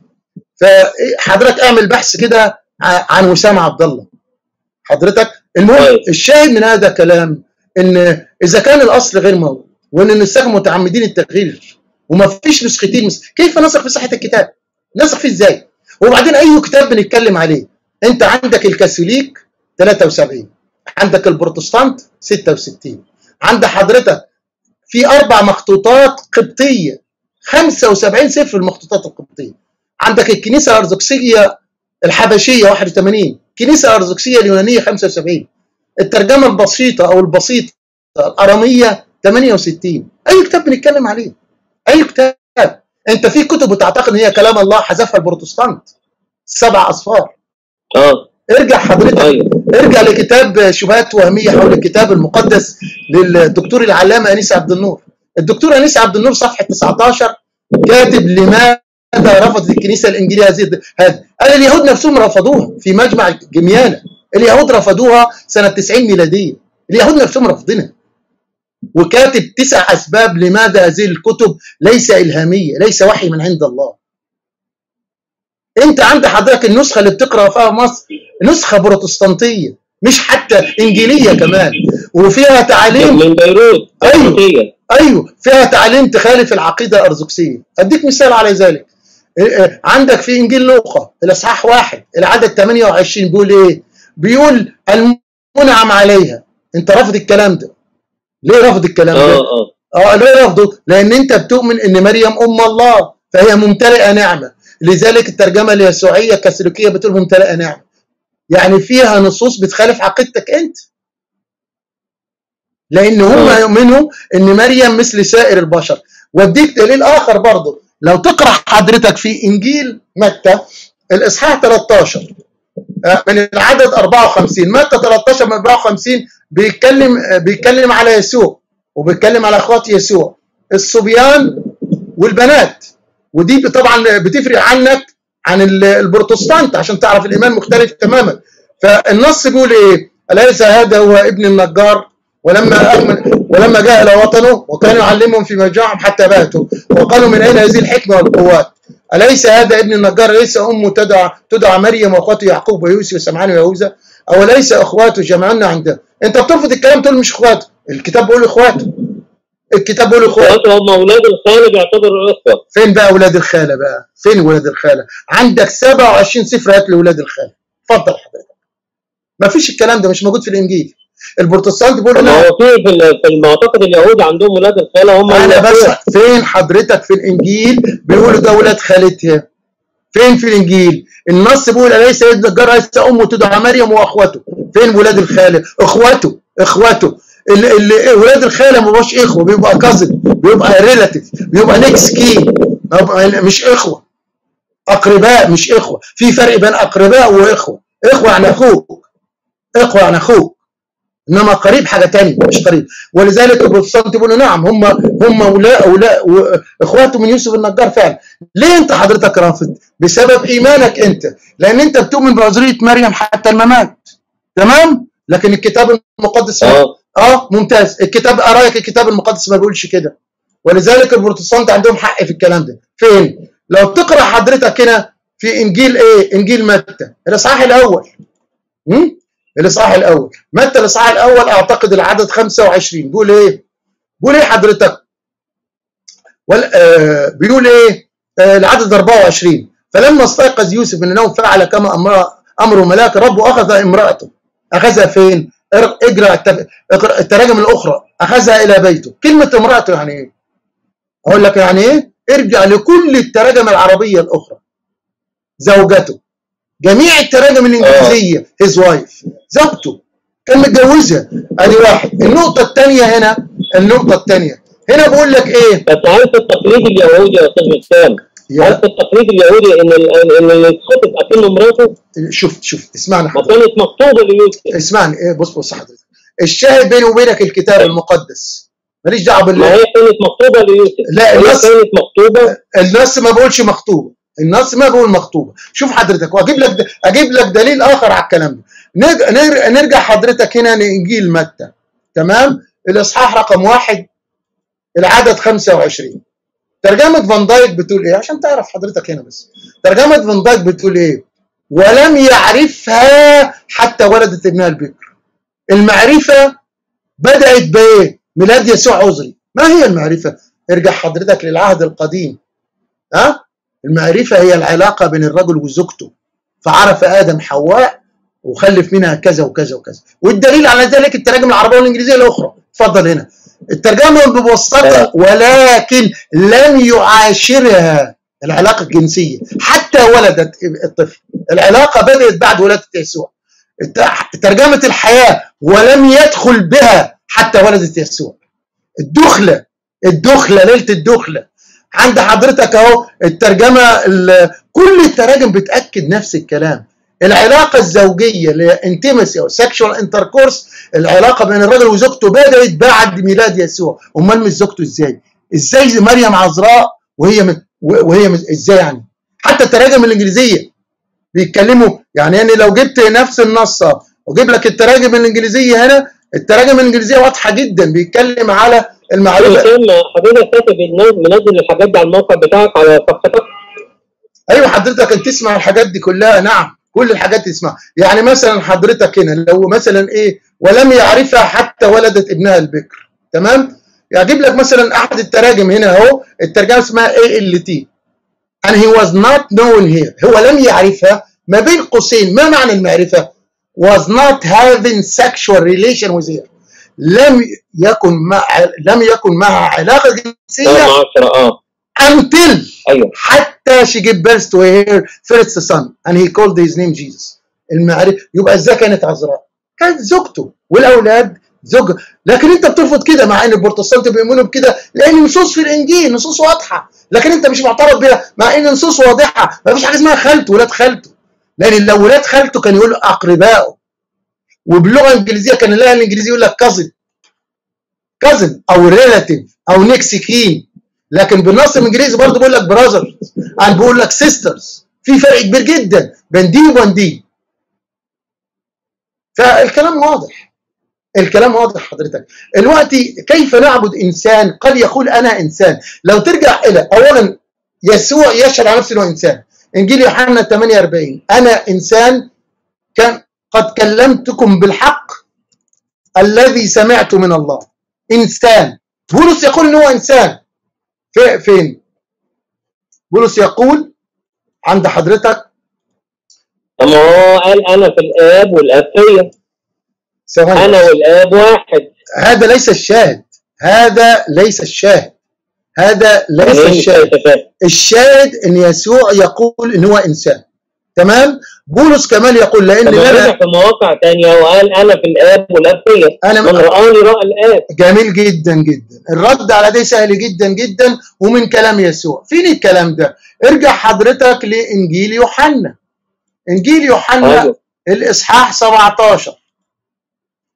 فحضرتك اعمل بحث كده ع- عن وسام عبد الله حضرتك المهم طيب. الشاهد من هذا الكلام ان اذا كان الاصل غير موجود وان النساخ متعمدين التغيير وما فيش نسختين مس... كيف نثق في صحه الكتاب؟ نثق فيه ازاي؟ وبعدين اي كتاب بنتكلم عليه انت عندك الكاثوليك 73 عندك البروتستانت 66 عند حضرتك في اربع مخطوطات قبطيه 75 سفر المخطوطات القبطيه عندك الكنيسه الارثوذكسيه الحبشيه 81 الكنيسه الارثوذكسيه اليونانيه 75 الترجمه البسيطه او البسيطه الاراميه 68 اي كتاب بنتكلم عليه اي كتاب انت في كتب بتعتقد ان هي كلام الله حذفها البروتستانت سبع اصفار اه ارجع حضرتك ايوه ارجع لكتاب شبهات وهميه حول الكتاب المقدس للدكتور العلامه انيس عبد النور الدكتور انيس عبد النور صفحه 19 كاتب لماذا رفضت الكنيسه الانجيليه هذه هذا قال اليهود نفسهم رفضوها في مجمع جميانه اليهود رفضوها سنه 90 ميلاديه اليهود نفسهم رافضينها وكاتب تسع اسباب لماذا هذه الكتب ليس الهاميه ليس وحي من عند الله انت عند حضرتك النسخه اللي بتقرا فيها مصر نسخه بروتستانتيه مش حتى انجيليه كمان وفيها تعاليم من بيروت أيوه. القبطية. ايوه فيها تعاليم تخالف العقيده الارثوذكسيه اديك مثال على ذلك إيه إيه، عندك في انجيل لوقا الاصحاح واحد العدد 28 بيقول ايه؟ بيقول المنعم عليها انت رافض الكلام ده ليه رافض الكلام اه ده؟ اه اه ليه رفضه؟ لان انت بتؤمن ان مريم ام الله فهي ممتلئه نعمه لذلك الترجمه اليسوعيه الكاثوليكيه بتقول ممتلئه نعمه يعني فيها نصوص بتخالف عقيدتك انت لان هم آه. يؤمنوا ان مريم مثل سائر البشر واديك دليل اخر برضه لو تقرا حضرتك في انجيل متى الاصحاح 13 آه، من العدد 54 متى 13 من 54 بيتكلم آه، بيتكلم على يسوع وبيتكلم على اخوات يسوع الصبيان والبنات ودي طبعا بتفرق عنك عن ال- البروتستانت عشان تعرف الايمان مختلف تماما فالنص بيقول ايه اليس هذا هو ابن النجار ولما أكمل ولما جاء الى وطنه وكان يعلمهم في مجاعهم حتى باتوا وقالوا من اين هذه الحكمه والقوات اليس هذا ابن النجار ليس امه تدعى تدعى مريم واخواته يعقوب ويوسف وسمعان ويهوذا او ليس اخواته جمعنا عنده انت بترفض الكلام تقول مش اخواته الكتاب بيقول اخواته الكتاب بيقول اخواته اخواته هم اولاد الخاله بيعتبروا اخوه فين بقى اولاد الخاله بقى فين ولاد الخاله عندك 27 سفر هات لاولاد الخاله اتفضل حضرتك ما فيش الكلام ده مش موجود في الانجيل البروتستانت بيقول ما لا هو في في ال- في المعتقد اليهودي عندهم ولاد الخاله هم انا بس الأخوة. فين حضرتك في الانجيل بيقولوا ده ولاد خالتها فين في الانجيل النص بيقول اليس ابن الجار ليس امه تدعى مريم واخوته فين ولاد الخاله اخوته اخوته ال- ال- ولاد الخاله ما بقاش اخوه بيبقى كازن بيبقى ريلاتيف بيبقى نيكس كي مش اخوه اقرباء مش اخوه في فرق بين اقرباء واخوه اخوه يعني اخوك اخوه يعني اخوك انما قريب حاجه تانية مش قريب ولذلك البروتستانت يقولوا نعم هم هم ولا ولا اخواته من يوسف النجار فعلا ليه انت حضرتك رافض بسبب ايمانك انت لان انت بتؤمن بعذريه مريم حتى الممات تمام لكن الكتاب المقدس اه اه ممتاز الكتاب رايك الكتاب المقدس ما بيقولش كده ولذلك البروتستانت عندهم حق في الكلام ده فين لو تقرا حضرتك هنا في انجيل ايه انجيل متى الاصحاح الاول امم الاصحاح الاول متى الاصحاح الاول اعتقد العدد 25 بيقول ايه بيقول ايه حضرتك ولا آه بيقول ايه آه العدد 24 فلما استيقظ يوسف من النوم فعل كما امر امره ملاك الرب واخذ امراته اخذها فين ار- اجرى التف- اقرأ التراجم الاخرى اخذها الى بيته كلمه امراته يعني ايه اقول لك يعني ايه ارجع لكل التراجم العربيه الاخرى زوجته جميع التراجم الانجليزيه هيز وايف زوجته كان متجوزها ادي واحد النقطه الثانيه هنا النقطه الثانيه هنا بقول لك ايه بس هل في التقليد اليهودي يا استاذ وسام هل يا في التقليد اليهودي ان ال- ان اللي يتخطب اكنه مراته شوف شوف اسمعني ما حضرتك كانت مكتوبه ليوسف اسمعني ايه بص بص حضرتك الشاهد بيني وبينك الكتاب المقدس ماليش دعوه ما بالله هي كانت مكتوبه ليوسف لا، هي النص- كانت مكتوبه النص ما بقولش مخطوبه النص ما بقول مخطوبه شوف حضرتك واجيب لك د- اجيب لك دليل اخر على الكلام ده نرجع, نرجع, نرجع حضرتك هنا لانجيل متى تمام الاصحاح رقم واحد العدد 25 ترجمه فان دايك بتقول ايه عشان تعرف حضرتك هنا بس ترجمه فان دايك بتقول ايه ولم يعرفها حتى ولدت ابنها البكر المعرفه بدات بايه ميلاد يسوع عذري ما هي المعرفه ارجع حضرتك للعهد القديم ها المعرفة هي العلاقة بين الرجل وزوجته فعرف آدم حواء وخلف منها كذا وكذا وكذا والدليل على ذلك التراجم العربية والإنجليزية الأخرى اتفضل هنا الترجمة ببساطة ولكن لم يعاشرها العلاقة الجنسية حتى ولدت الطفل العلاقة بدأت بعد ولادة يسوع الت- ترجمة الحياة ولم يدخل بها حتى ولدت يسوع الدخلة الدخلة ليلة الدخلة عند حضرتك اهو الترجمة ال- كل التراجم بتأكد نفس الكلام العلاقة الزوجية اللي هي انتمسي او سكشوال انتركورس العلاقة بين الرجل وزوجته بدأت بعد ميلاد يسوع امال مش زوجته ازاي ازاي مريم عذراء وهي من وهي من ازاي يعني حتى التراجم الانجليزية بيتكلموا يعني انا لو جبت نفس النص وجيب لك التراجم الانجليزيه هنا التراجم الانجليزيه واضحه جدا بيتكلم على المعرفه وسام حضرتك كاتب الناس منزل الحاجات دي على الموقع بتاعك على صفحتك ايوه حضرتك انت تسمع الحاجات دي كلها نعم كل الحاجات دي تسمع يعني مثلا حضرتك هنا لو مثلا ايه ولم يعرفها حتى ولدت ابنها البكر تمام يجيب لك مثلا احد التراجم هنا اهو الترجمه اسمها اي ال تي and he was not known here هو لم يعرفها ما بين قوسين ما معنى المعرفه was not having sexual relation with her لم يكن مع لم يكن معها علاقه رقم جنسيه 10 اه until ايوه حتى she gave birth to her first son and he called his name Jesus المعرفة يبقى ازاي كانت عذراء كانت زوجته والاولاد زوج لكن انت بترفض كده مع ان البروتستانت بيؤمنوا بكده لان نصوص في الانجيل نصوص واضحه لكن انت مش معترض بيها مع ان نصوص واضحه ما فيش حاجه اسمها خالته ولاد خالته لان لو ولاد خالته كان يقول اقربائه وباللغه الانجليزيه كان اللغه الانجليزيه يقول لك كازن كازن او ريلاتيف او نيكس كين لكن بالنص الانجليزي برضه بيقول لك براذر انا بقول لك سيسترز في فرق كبير جدا بين دي وبين دي فالكلام واضح الكلام واضح حضرتك دلوقتي كيف نعبد انسان قد يقول انا انسان لو ترجع الى اولا يسوع يشهد على نفسه انه انسان انجيل يوحنا 48 انا انسان كان قد كلمتكم بالحق الذي سمعت من الله انسان بولس يقول ان هو انسان في فين بولس يقول عند حضرتك طب ما هو قال انا في الاب والاب فيا ثواني انا والاب واحد هذا ليس الشاهد هذا ليس الشاهد هذا ليس منين الشاهد الشاهد الشاهد ان يسوع يقول ان هو انسان تمام بولس كمان يقول لان طب ما رجع لنا في مواقع تانية وقال انا في الاب والاب فيا أنا- من رآني رأى الاب جميل جدا جدا الرد على ده سهل جدا جدا ومن كلام يسوع فين الكلام ده ارجع حضرتك لانجيل يوحنا انجيل يوحنا أيوة. الاصحاح 17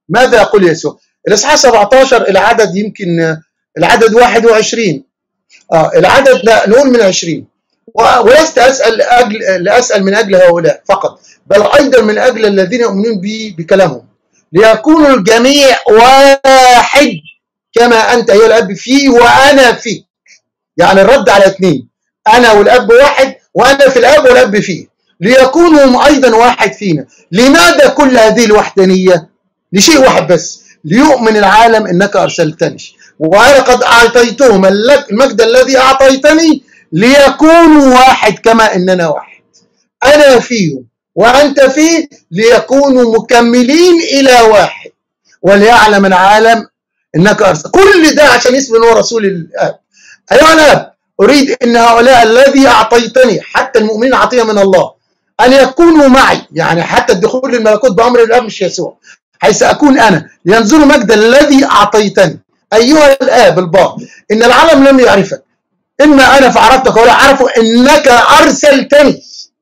ماذا يقول يسوع الاصحاح 17 العدد يمكن آه، العدد 21 اه العدد لا نقول من 20 و- ولست اسال لاجل لاسال من اجل هؤلاء فقط بل ايضا من اجل الذين يؤمنون بي بكلامهم ليكون الجميع واحد كما انت ايها الاب فيه وانا فيك يعني الرد على اثنين انا والاب واحد وانا في الاب والاب فيه ليكونوا هم ايضا واحد فينا لماذا كل هذه الوحدانيه لشيء واحد بس ليؤمن العالم انك ارسلتني وانا قد اعطيتهم الل- المجد الذي اعطيتني ليكونوا واحد كما اننا واحد انا فيهم وانت فيه ليكونوا مكملين الى واحد وليعلم العالم انك ارسل كل ده عشان يثبت ان هو رسول الاب ايها الاب اريد ان هؤلاء الذي اعطيتني حتى المؤمنين عطيه من الله ان يكونوا معي يعني حتى الدخول للملكوت بامر الاب مش يسوع حيث اكون انا لينظروا مجد الذي اعطيتني ايها الاب البار ان العالم لم يعرفك اما انا فعرفتك ولا عرفوا انك ارسلتني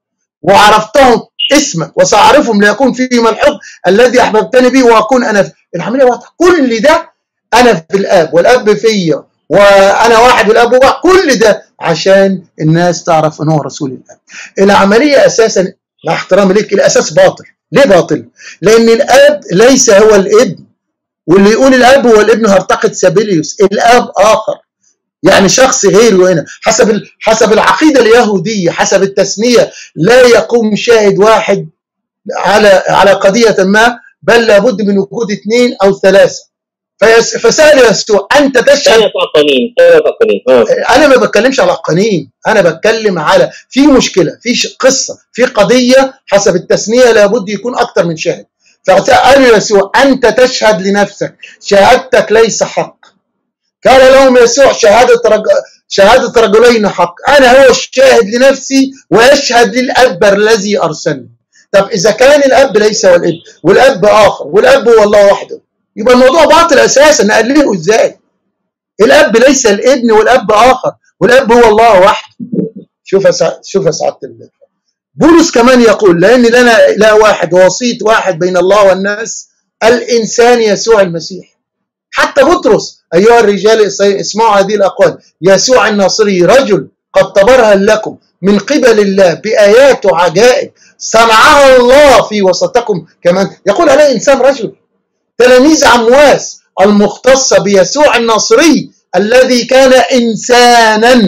وعرفتهم اسمك وساعرفهم ليكون فيهم الحب الذي احببتني به واكون انا في العمليه واضحه كل ده انا في الاب والاب فيا وانا واحد والاب واحد كل ده عشان الناس تعرف ان هو رسول الاب العمليه اساسا مع احترامي ليك الاساس باطل ليه باطل لان الاب ليس هو الابن واللي يقول الاب هو الابن هرتقد سابيليوس الاب اخر يعني شخص غيره هنا حسب ال- حسب العقيده اليهوديه حسب التثنيه لا يقوم شاهد واحد على على قضيه ما بل لابد من وجود اثنين او ثلاثه فيس- فسال يسوع انت تشهد ثلاث اقانيم ثلاث اقانيم اه انا ما بتكلمش على القنين انا بتكلم على في مشكله في ش- قصه في قضيه حسب التثنيه لابد يكون اكتر من شاهد فسال يسوع انت تشهد لنفسك شهادتك ليس حق قال لهم يسوع شهاده رج... شهاده رجلين حق انا هو الشاهد لنفسي ويشهد للاب الذي ارسلني طب اذا كان الاب ليس هو الاب والاب اخر والاب هو الله وحده يبقى الموضوع باطل اساسا نقلله ازاي الاب ليس الابن والاب اخر والاب هو الله وحده شوف يا سع- شوف يا سعاده الله بولس كمان يقول لان لنا لا واحد وسيط واحد بين الله والناس الانسان يسوع المسيح حتى بطرس ايها الرجال الإسرائيل، اسمعوا هذه الاقوال يسوع الناصري رجل قد تبرهن لكم من قبل الله بايات وعجائب صنعها الله في وسطكم كمان يقول عليه انسان رجل تلاميذ عمواس المختصة بيسوع الناصري الذي كان إنسانا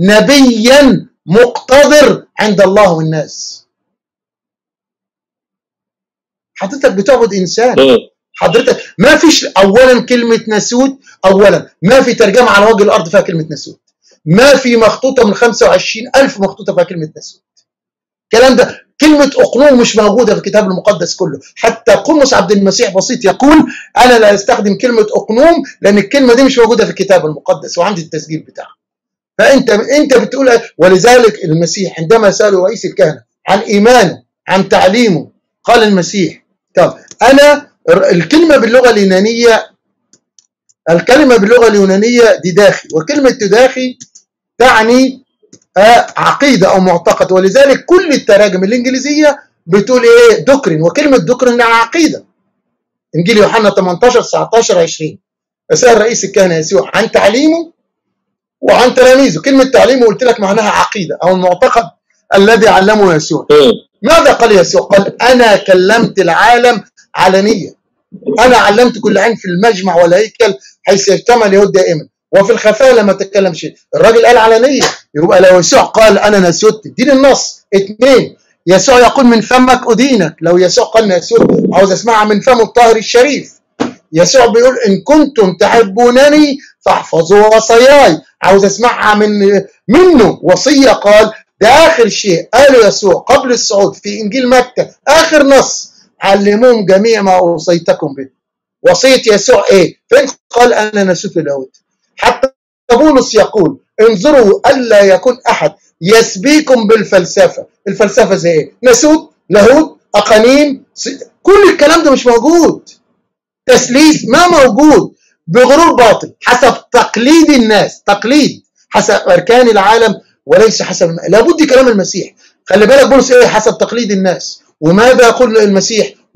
نبيا مقتدر عند الله والناس حضرتك بتعبد إنسان مم. حضرتك ما فيش أولا كلمة ناسوت أولا ما في ترجمة على وجه الأرض فيها كلمة ناسوت ما في مخطوطة من 25 ألف مخطوطة فيها كلمة ناسوت الكلام ده كلمة أقنوم مش موجودة في الكتاب المقدس كله حتى قمص عبد المسيح بسيط يقول أنا لا أستخدم كلمة أقنوم لأن الكلمة دي مش موجودة في الكتاب المقدس وعندي التسجيل بتاعها فأنت أنت بتقول ولذلك المسيح عندما سأله رئيس الكهنة عن إيمانه عن تعليمه قال المسيح طب أنا الكلمة باللغة اليونانية الكلمة باللغة اليونانية ديداخي وكلمة تداخي تعني آه، عقيدة أو معتقد ولذلك كل التراجم الإنجليزية بتقول إيه دوكرين وكلمة دوكرين يعني عقيدة إنجيل يوحنا 18 19 20 سأل رئيس الكهنة يسوع عن تعليمه وعن تلاميذه كلمة تعليمه قلت لك معناها عقيدة أو المعتقد الذي علمه يسوع مم. ماذا قال يسوع قال أنا كلمت العالم علنيا أنا علمت كل عين في المجمع والهيكل حيث يجتمع اليهود دائما وفي الخفاء لما تكلم شيء الراجل قال علنيا يبقى لو يسوع قال أنا نسوت اديني النص اثنين يسوع يقول من فمك أدينك لو يسوع قال نسوت عاوز أسمعها من فم الطاهر الشريف يسوع بيقول إن كنتم تحبونني فاحفظوا وصاياي عاوز أسمعها من منه وصية قال ده آخر شيء قاله يسوع قبل الصعود في إنجيل متى آخر نص علموهم جميع ما أوصيتكم به وصية يسوع إيه؟ فين قال أنا نسوت اليهود حتى بولس يقول انظروا ألا يكون أحد يسبيكم بالفلسفة الفلسفة زي إيه؟ نسوت لاهوت أقانيم س- كل الكلام ده مش موجود تسليس ما موجود بغرور باطل حسب تقليد الناس تقليد حسب أركان العالم وليس حسب الم... لابد كلام المسيح خلي بالك بولس ايه حسب تقليد الناس وماذا يقول المسيح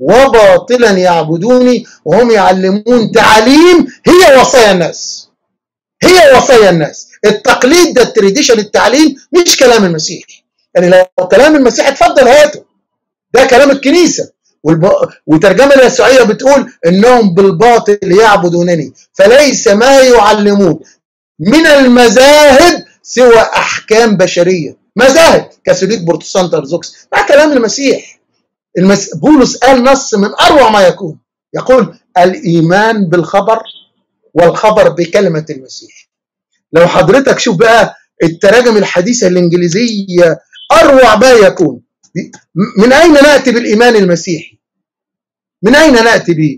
وباطلا يعبدوني وهم يعلمون تعاليم هي وصايا الناس هي وصايا الناس التقليد ده التريديشن التعليم مش كلام المسيح يعني لو كلام المسيح اتفضل هاته ده كلام الكنيسه والب... وترجمه اليسوعيه بتقول انهم بالباطل يعبدونني فليس ما يعلمون من المذاهب سوى احكام بشريه مذاهب كاثوليك بروتستانت ارثوذكس مع كلام المسيح المس... بولس قال نص من اروع ما يكون يقول الايمان بالخبر والخبر بكلمه المسيح لو حضرتك شوف بقى التراجم الحديثه الانجليزيه اروع ما يكون من اين ناتي بالايمان المسيحي من اين ناتي به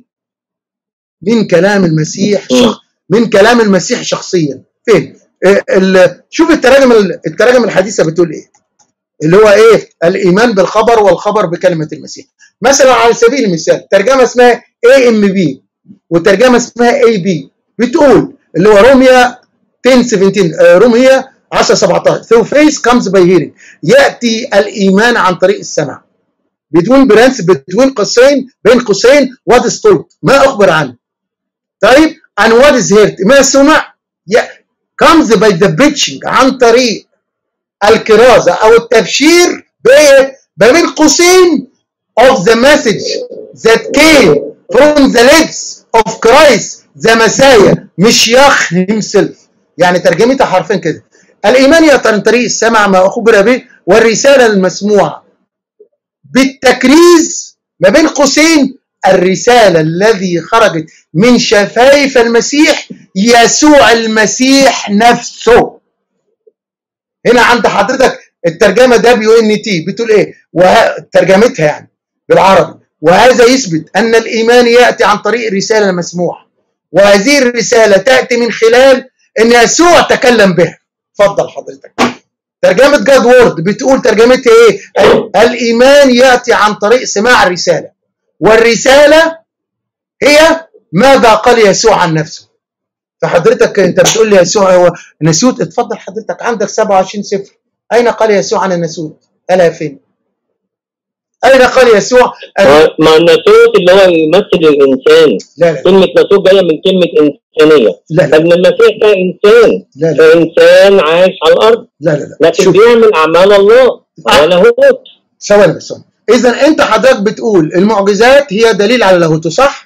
من كلام المسيح شخ... من كلام المسيح شخصيا فين ال... شوف التراجم التراجم الحديثه بتقول ايه اللي هو ايه الايمان بالخبر والخبر بكلمه المسيح مثلا على سبيل المثال ترجمه اسمها اي ام بي وترجمه اسمها اي بي بتقول اللي هو روميا 10 17 روميا 10 17 through faith comes by hearing ياتي الايمان عن طريق السمع بدون برنس بين قوسين بين قوسين what is told ما اخبر عنه طيب and what is heard ما سمع comes by the preaching عن طريق الكرازه او التبشير بين قوسين of the message that came from the lips of Christ the Messiah مش يخ himself يعني ترجمتها حرفيا كده الايمان ياتي عن طريق السمع ما اخبر به والرساله المسموعه بالتكريز ما بين قوسين الرساله الذي خرجت من شفايف المسيح يسوع المسيح نفسه هنا عند حضرتك الترجمه دبليو ان تي بتقول ايه وه... ترجمتها يعني بالعربي وهذا يثبت ان الايمان ياتي عن طريق الرساله المسموعه وهذه الرساله تاتي من خلال ان يسوع تكلم بها اتفضل حضرتك ترجمه جاد وورد بتقول ترجمتها ايه الايمان ياتي عن طريق سماع الرساله والرساله هي ماذا قال يسوع عن نفسه فحضرتك انت بتقول لي يسوع هو نسوت اتفضل حضرتك عندك 27 صفر اين قال يسوع عن النسوت قالها فين اين قال يسوع ما الناسوت اللي هو يمثل الانسان لا لا كلمه ناسوت جايه من كلمه انسانيه لا لا لان المسيح ده انسان لا لا ده انسان عايش على الارض لا لا, لا. لكن شوف بيعمل اعمال الله ولاهوت ثواني بس ثواني. اذا انت حضرتك بتقول المعجزات هي دليل على لاهوته صح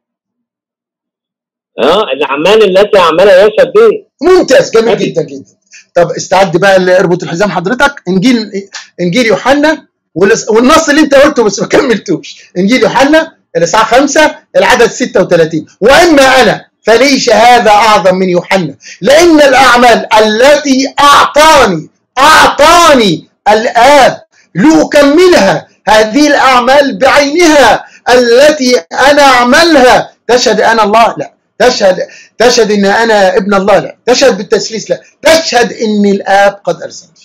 اه الاعمال التي عملها يشهد به ممتاز جميل أكيد. جدا جدا طب استعد بقى اللي اربط الحزام حضرتك انجيل انجيل يوحنا والس- والنص اللي انت قلته بس ما كملتوش انجيل يوحنا الاصحاح 5 العدد 36 واما انا فلي شهاده اعظم من يوحنا لان الاعمال التي اعطاني اعطاني الاب لاكملها هذه الاعمال بعينها التي انا اعملها تشهد انا الله لا تشهد تشهد ان انا ابن الله لا تشهد بالتثليث لا تشهد ان الاب قد ارسلني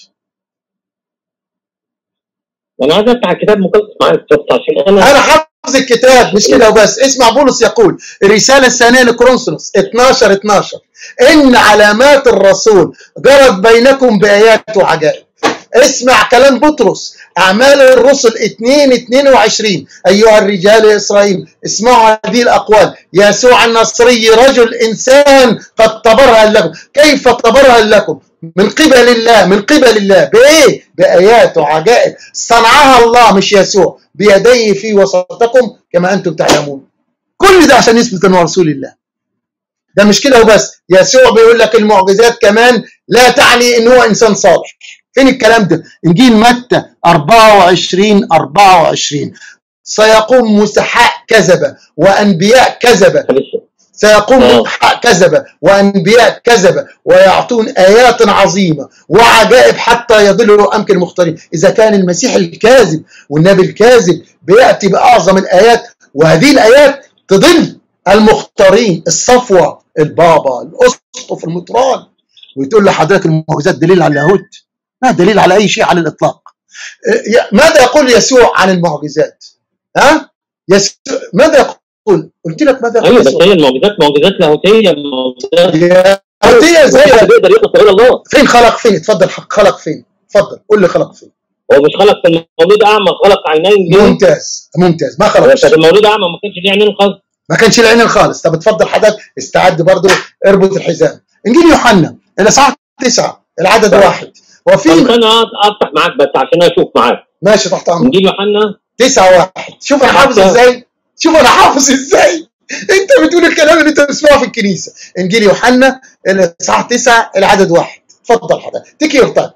انا عايز افتح الكتاب مقدس معاك بس عشان انا انا حافظ الكتاب مش كده وبس اسمع بولس يقول الرساله الثانيه لكورنثوس 12 12 ان علامات الرسول جرت بينكم بايات وعجائب اسمع كلام بطرس اعمال الرسل 2 22 ايها الرجال يا اسرائيل اسمعوا هذه الاقوال يسوع النصري رجل انسان قد تبرهن لكم كيف تبرهن لكم من قبل الله من قبل الله بايه بايات وعجائب صنعها الله مش يسوع بيديه في وسطكم كما انتم تعلمون كل ده عشان يثبت انه رسول الله ده مش كده وبس يسوع بيقول لك المعجزات كمان لا تعني ان هو انسان صالح فين الكلام ده انجيل متى 24 24 سيقوم مسحاء كذبه وانبياء كذبه سيقوم آه. مسحاء كذبه وانبياء كذبه ويعطون ايات عظيمه وعجائب حتى يضلوا امكن المختارين اذا كان المسيح الكاذب والنبي الكاذب بياتي باعظم الايات وهذه الايات تضل المختارين الصفوه البابا الاسقف المطران وتقول لحضرتك المعجزات دليل على اللاهوت ما دليل على اي شيء على الاطلاق إيه، ماذا يقول يسوع عن المعجزات ها يسوع ماذا يقول قلت لك ماذا ايوه يقول بس يسوع هي المعجزات معجزات لاهوتيه معجزات يا هي زي محدش بيقدر يقص غير الله فين خلق فين اتفضل خلق فين اتفضل قول لي خلق فين هو مش خلق في المولود اعمى خلق عينين ليه؟ ممتاز ممتاز ما هو خلص كان المولود اعمى ما كانش ليه عينين خالص ما كانش العين خالص طب اتفضل حضرتك استعد برضو اربط الحزام انجيل يوحنا الاصحاح تسعة العدد طيب. واحد وفي طب انا افتح معاك بس عشان اشوف معاك ماشي تحت امرك انجيل يوحنا تسعة واحد شوف انا حافظ تسعة. ازاي شوف انا حافظ ازاي انت بتقول الكلام اللي انت بتسمعه في الكنيسه انجيل يوحنا الاصحاح تسعة العدد واحد اتفضل حضرتك تيك يور تايم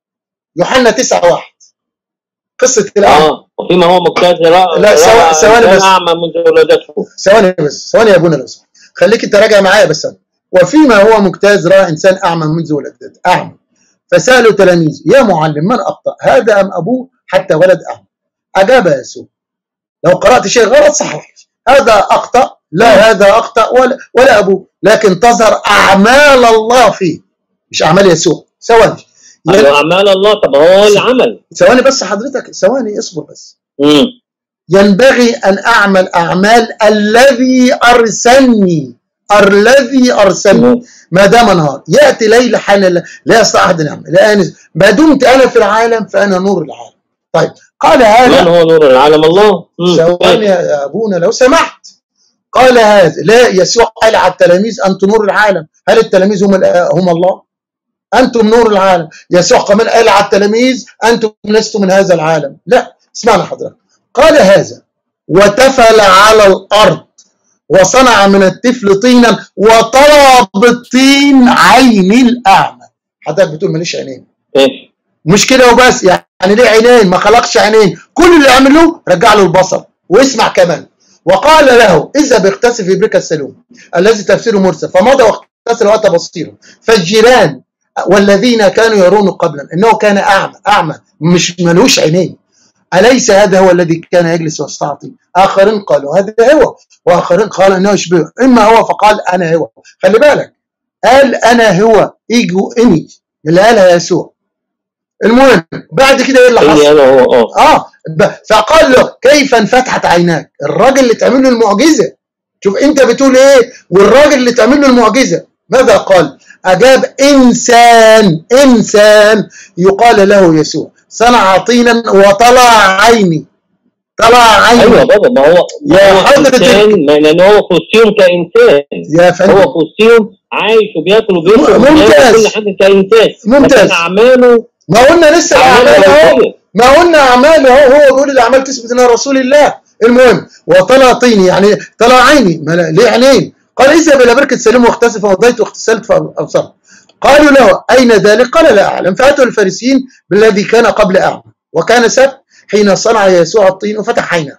يوحنا تسعة واحد قصه الاعمى اه وفيما هو مجتاز لا لا، ثواني- ثواني بس. اعمى منذ ولادته ثواني بس ثواني يا ابونا لو سمحت خليك انت راجع معايا بس أنا. وفيما هو مجتاز راى انسان اعمى منذ ولدته اعمى فسالوا تلاميذه يا معلم من اخطا هذا ام ابوه حتى ولد اعمى اجاب يسوع لو قرات شيء غلط صحح هذا اخطا لا هذا اخطا ولا ولا ابوه لكن تظهر اعمال الله فيه مش اعمال يسوع ثواني قال له اعمال الله طب هو اللي عمل ثواني بس حضرتك ثواني اصبر بس امم ينبغي أن أعمل أعمال الذي أرسلني الذي أرسلني ما دام نهار يأتي ليل حان لا- لا يستطيع أحد أن يعمل لأن ما دمت أنا في العالم فأنا نور العالم طيب قال من هذا هو نور العالم الله مم. ثواني يا أبونا لو سمحت قال هذا لا يسوع قال على التلاميذ أنتم نور العالم هل التلاميذ هم الآ- هم الله أنتم نور العالم يسوع كمان قال على التلاميذ أنتم لستم من هذا العالم لا اسمعنا حضرتك قال هذا وتفل على الأرض وصنع من الطفل طينا وطلب بالطين عين الأعمى حضرتك بتقول ماليش عينين ايش مش كده وبس يعني ليه عينين ما خلقش عينين كل اللي عمله رجع له البصر واسمع كمان وقال له اذهب اغتسل في بركة السلوم الذي تفسيره مرسل فمضى واغتسل واتى بصيرا فالجيران والذين كانوا يرون قبلا انه كان اعمى اعمى مش ملوش عينين اليس هذا هو الذي كان يجلس ويستعطي اخرين قالوا هذا هو واخرين قالوا انه يشبهه اما هو فقال انا هو خلي بالك قال انا هو ايجو اني اللي قالها يسوع المهم بعد كده ايه اللي اني حصل؟ انا هو اه اه ب- فقال له كيف انفتحت عيناك؟ الراجل اللي تعمل له المعجزه شوف انت بتقول ايه والراجل اللي تعمل له المعجزه ماذا قال؟ اجاب انسان انسان يقال له يسوع صنع طينا وطلع عيني طلع عيني ايوه بابا ما هو يا ما هو حضرة انسان ما- لان هو في وسطهم كانسان يا هو فندم في وسطهم عايش وبياكل وبيشرب ممتاز. وبيعمل كل حاجه كانسان ممتاز. لكن اعماله ما قلنا لسه أعمال الاعمال اهو روحية. ما قلنا اعمال اهو هو بيقول الاعمال تثبت انها رسول الله المهم وطلع طيني يعني طلع عيني ما لا- ليه عينين قال اذهب الى بركه سليم واغتسل فمضيت واغتسلت فابصرت قالوا له اين ذلك قال لا اعلم فاتوا الفارسيين بالذي كان قبل اعمى وكان سبت حين صنع يسوع الطين وفتح عيناه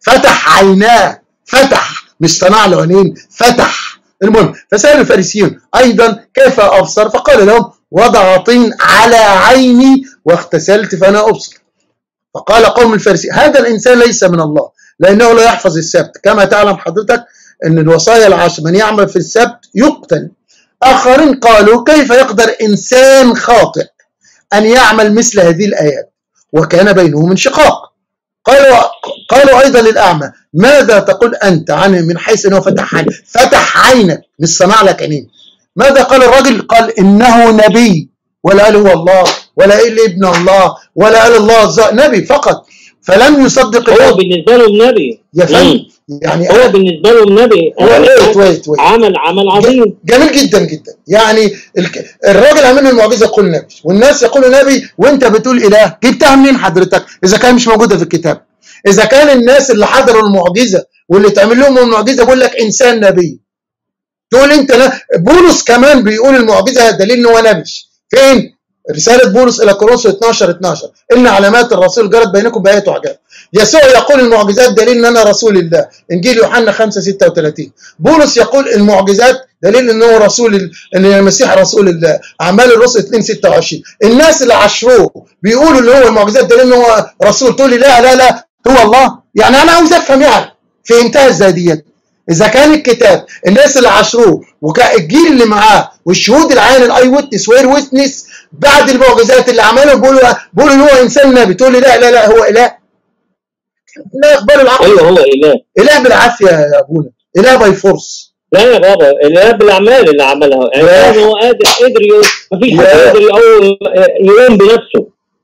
فتح عيناه فتح مش صنع له عينين فتح المهم فسأل الفارسيون أيضا كيف أبصر فقال لهم وضع طين على عيني واغتسلت فأنا أبصر فقال قوم الفارسيين هذا الإنسان ليس من الله لأنه لا يحفظ السبت كما تعلم حضرتك أن الوصايا العشر من يعمل في السبت يقتل آخرين قالوا كيف يقدر إنسان خاطئ أن يعمل مثل هذه الآيات وكان بينهم انشقاق قالوا قالوا ايضا للاعمى ماذا تقول انت عنه من حيث انه فتح عينك فتح عينك مش صنع لك عينين ماذا قال الرجل قال انه نبي ولا قال هو الله ولا قال ابن الله ولا قال الله الظاهر نبي فقط فلم يصدق هو الرجل. بالنسبه له نبي يا فندم مم. يعني هو بالنسبه له نبي هو ويت ويت ويت عمل عمل عظيم جميل جدا جدا يعني الك... الراجل عامل له المعجزه يقول نبي والناس يقولوا نبي وانت بتقول اله جبتها منين حضرتك اذا كان مش موجوده في الكتاب اذا كان الناس اللي حضروا المعجزه واللي تعمل لهم المعجزه بيقول لك انسان نبي تقول انت لا بولس كمان بيقول المعجزه دليل ان هو نبي فين رساله بولس الى كورنثوس 12 12 ان علامات الرسول جرت بينكم بايات وعجائب يسوع يقول المعجزات دليل ان انا رسول الله انجيل يوحنا 5 36 بولس يقول المعجزات دليل ان هو رسول ال- ان المسيح رسول الله اعمال الرسل 2 26 الناس اللي عاشروه بيقولوا ان هو المعجزات دليل ان هو رسول تقول لي لا لا لا هو الله يعني انا عاوز افهم يعني فهمتها ازاي ديت اذا كان الكتاب الناس اللي عاشروه والجيل اللي معاه والشهود العيان الاي ويتنس وير ويتنس بعد المعجزات اللي عملها بيقولوا بيقولوا ان هو انسان نبي تقول لي لا لا لا هو اله لا يقبل العقل ايوه هو اله اله بالعافيه يا ابونا اله باي فورس لا يا بابا اله بالاعمال اللي عملها يعني يا- هو قادر قدر يقوم مفيش حد يا- يقدر يقوم يقوم بنفسه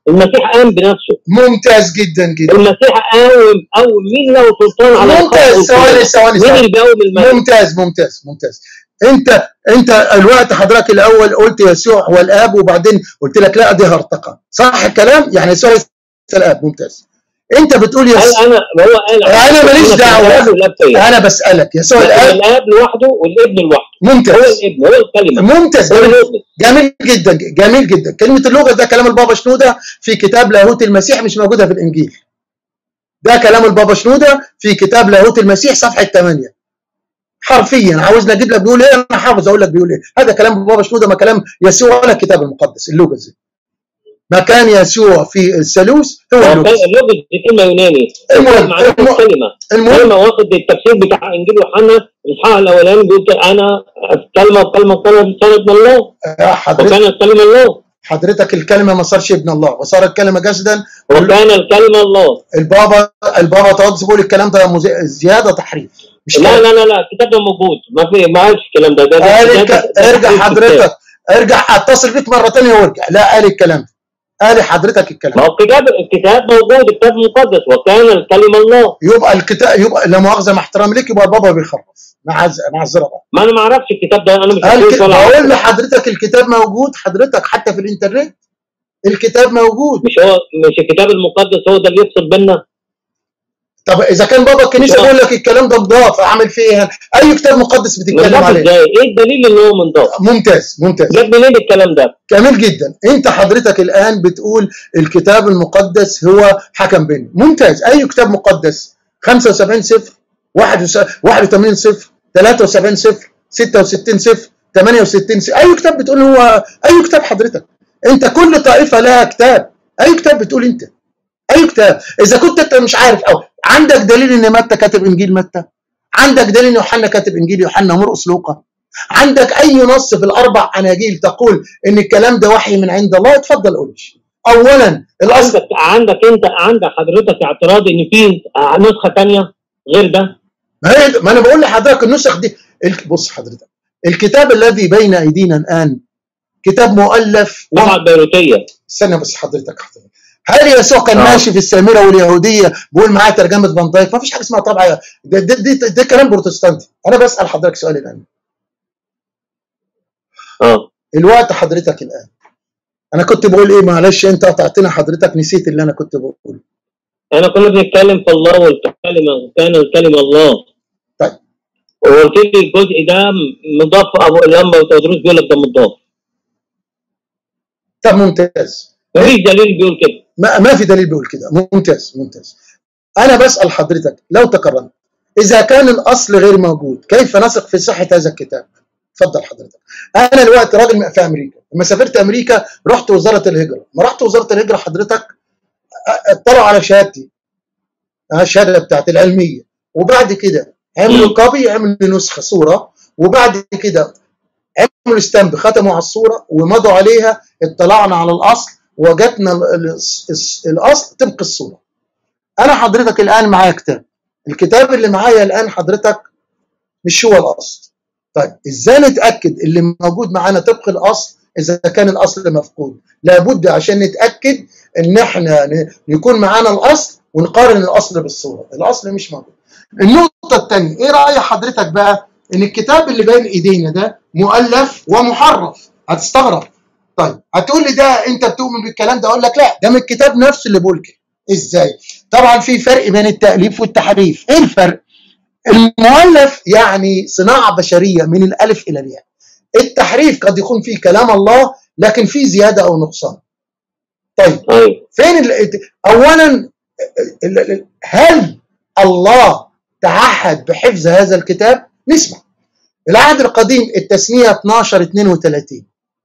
المسيح قام بنفسه ممتاز جدا جدا المسيح قاوم قوم مين له سلطان على ممتاز الخلق ثواني والكل؟ ثواني مين ثواني اللي بيقوم الملك ممتاز ممتاز ممتاز انت انت الوقت حضرتك الاول قلت يسوع هو الاب وبعدين قلت لك لا دي هرطقه صح الكلام يعني يسوع ليس الاب ممتاز انت بتقول قال يس انا ما هو قال أنا ماليش أنا في دعوة. الآب والآب فيا. انا بسالك يسوع لكن الاب الاب لوحده والابن لوحده هو ممتاز الابن هو الكلمه ممتاز هو اللوجوس جميل جدا جميل جدا كلمه اللغه ده كلام البابا شنوده في كتاب لاهوت المسيح مش موجوده في الانجيل ده كلام البابا شنوده في كتاب لاهوت المسيح صفحه 8 حرفيا عاوزني اجيب لك بيقول ايه انا حافظ اقول لك بيقول ايه هذا كلام البابا شنوده ما كلام يسوع ولا الكتاب المقدس اللوجز مكان يسوع في الثالوث هو هو اللوجز كان- اللوجوس دي كلمه يوناني المهم معناها المهم كلمه المهم كلمه واخد التفسير بتاع انجيل يوحنا الاصحاح الاولاني بيقول كده، انا كلمه وكلمه كانت كانت من الله آه، حضرتك وكانت كلمه الله حضرتك الكلمه ما صارش ابن الله وصار الكلمه جسدا وكان الكلمه الله البابا البابا تقعد بيقول الكلام ده مز- زياده تحريف مش لا كده. لا لا لا الكتاب ده موجود ما في ما قالش الكلام ده ده ده- قال ده- الك... ده- ده ارجع تحريف حضرتك كتاب. ارجع اتصل بيك مره ثانيه وارجع لا قال الكلام ده قال حضرتك الكلام ما هو الكتاب الكتاب موجود الكتاب مقدس وكان الكلمه الله يبقى الكتاب يبقى لا مؤاخذه مع احترامي ليك يبقى البابا بيخرف مع عز... مع الزرع ما انا ما اعرفش الكتاب ده انا مش قال حافظ ك... ولا بقول عارف. لحضرتك الكتاب موجود حضرتك حتى في الانترنت الكتاب موجود مش هو مش الكتاب المقدس هو ده اللي يفصل بيننا طب اذا كان بابا الكنيسه لا. بيقول لك الكلام ده مضاف اعمل فيه ايه اي كتاب مقدس بتتكلم منضاف عليه ازاي؟ ايه الدليل ان هو منضاف؟ ممتاز ممتاز جاب منين الكلام ده؟ جميل جدا انت حضرتك الان بتقول الكتاب المقدس هو حكم بيننا ممتاز اي كتاب مقدس 75 صفر 81 صفر 73 صفر 66 صفر 68 صفر اي كتاب بتقول هو اي كتاب حضرتك انت كل طائفه لها كتاب اي كتاب بتقول انت اي كتاب اذا كنت انت مش عارف او عندك دليل ان متى كاتب انجيل متى عندك دليل ان يوحنا كاتب انجيل يوحنا ومرقس لوقا عندك اي نص في الاربع اناجيل تقول ان الكلام ده وحي من عند الله اتفضل قول لي اولا الاصل عندك عندك انت عندك حضرتك اعتراض ان في نسخه ثانيه غير ده؟ ما, هي ما انا بقول لحضرتك النسخ دي الك- بص حضرتك الكتاب الذي بين ايدينا الان كتاب مؤلف و... طبعا بيروتيه استنى بس حضرتك حضرتك هل يسوع كان آه. ماشي في السامره واليهوديه بيقول معاه ترجمه فان دايك ما فيش حاجه اسمها طبعا ده, ده, ده, ده, ده كلام بروتستانتي انا بسال حضرتك سؤال الان اه الوقت حضرتك الان انا كنت بقول ايه معلش انت قطعتنا حضرتك نسيت اللي انا كنت بقوله انا كنا بنتكلم في الله والكلمه كان الكلمه الله طيب. وقلت لي الجزء ده مضاف ابو لما تدرس بيقول لك ده مضاف طب ممتاز مفيش دليل بيقول كده ما, ما في دليل بيقول كده ممتاز ممتاز انا بسال حضرتك لو تكرمت اذا كان الاصل غير موجود كيف نثق في صحه هذا الكتاب اتفضل حضرتك انا الوقت راجل في امريكا لما سافرت امريكا رحت وزاره الهجره ما رحت وزاره الهجره حضرتك أ- اطلعوا على شهادتي آه، الشهاده بتاعت العلميه وبعد كده عملوا كوبي عملوا نسخه صوره وبعد كده عملوا ستامب ختموا على الصوره ومضوا عليها اطلعنا على الاصل وجدنا ال- ال- الس- الاصل طبق الصوره انا حضرتك الان معايا كتاب الكتاب اللي معايا الان حضرتك مش هو الاصل طيب ازاي نتاكد اللي موجود معانا طبق الاصل اذا كان الاصل مفقود لابد عشان نتاكد ان احنا ن- يكون معانا الاصل ونقارن الاصل بالصوره الاصل مش موجود النقطه الثانيه ايه راي حضرتك بقى ان الكتاب اللي بين ايدينا ده مؤلف ومحرف هتستغرب طيب هتقول لي ده انت بتؤمن بالكلام ده اقول لك لا ده من الكتاب نفسه اللي بيقول كده ازاي طبعا في فرق بين التاليف والتحريف ايه الفرق المؤلف يعني صناعه بشريه من الالف الى الياء التحريف قد يكون فيه كلام الله لكن فيه زياده او نقصان طيب ايوه فين ال... اولا ال- ال- هل الله تعهد بحفظ هذا الكتاب نسمع العهد القديم التسميه 12 32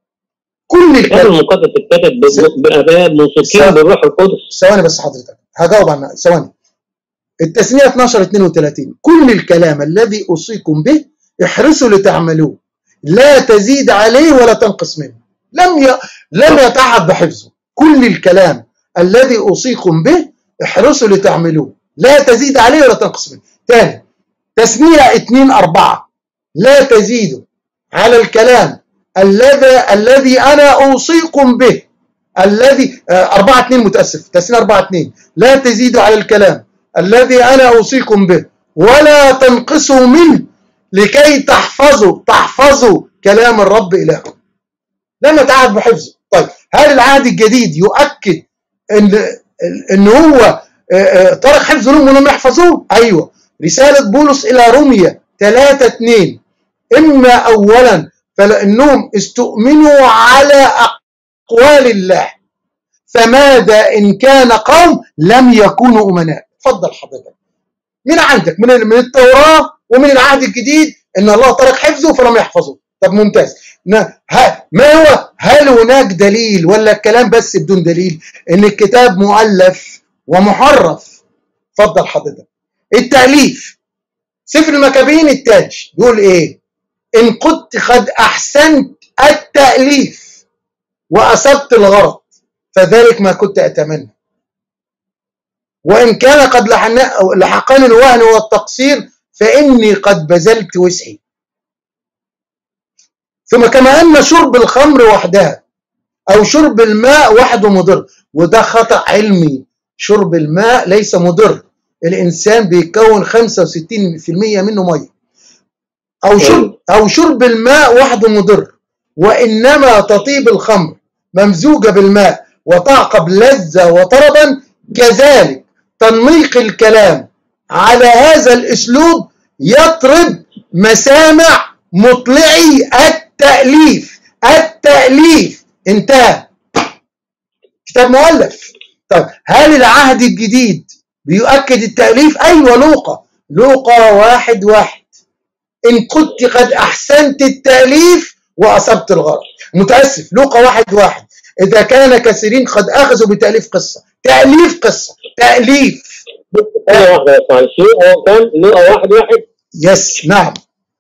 كل الكتاب الكلام المقدس اتكتب ب- باباء موثوقين سا- بالروح القدس ثواني بس حضرتك هجاوب عنها ثواني التسميه 12 32 كل الكلام الذي اوصيكم به احرصوا لتعملوه لا تزيد عليه ولا تنقص منه لم ي... لم يتعهد بحفظه كل الكلام الذي اوصيكم به احرصوا لتعملوه لا تزيد عليه ولا تنقص منه تاني تسميه 2 4 لا تزيدوا على الكلام الذي الذي انا اوصيكم به الذي آه، أربعة اتنين متأسف تسنين أربعة اتنين لا تزيدوا على الكلام الذي أنا أوصيكم به ولا تنقصوا منه لكي تحفظوا تحفظوا كلام الرب إلهكم لما تعهد بحفظه طيب هل العهد الجديد يؤكد ان ان هو آه، آه، ترك حفظ لهم ولم يحفظوه ايوه رساله بولس الى روميا 3 2 اما اولا فلانهم استؤمنوا على اقوال الله فماذا ان كان قوم لم يكونوا امناء اتفضل حضرتك من عندك من من التوراه ومن العهد الجديد ان الله ترك حفظه فلم يحفظه طب ممتاز ن- ه- ما هو هل هناك دليل ولا الكلام بس بدون دليل ان الكتاب مؤلف ومحرف اتفضل حضرتك التأليف سفر المكابين التاج بيقول ايه ان كنت قد احسنت التأليف واصبت الغرض فذلك ما كنت اتمنى وان كان قد لحن- لحقني الوهن والتقصير فاني قد بذلت وسعي ثم كما ان شرب الخمر وحدها او شرب الماء وحده مضر وده خطأ علمي شرب الماء ليس مضر الانسان بيكون 65% منه ميه او شرب او شرب الماء وحده مضر وانما تطيب الخمر ممزوجه بالماء وتعقب لذه وطربا كذلك تنميق الكلام على هذا الاسلوب يطرب مسامع مطلعي التأليف التأليف انتهى كتاب مؤلف طيب هل العهد الجديد بيؤكد التأليف أيوة لوقا لوقا واحد واحد إن كنت قد أحسنت التأليف وأصبت الغرض متأسف لوقا واحد واحد إذا كان كثيرين قد أخذوا بتأليف قصة تأليف قصة تأليف ثانية واحدة بس معلش هو كان لقى واحد واحد يس نعم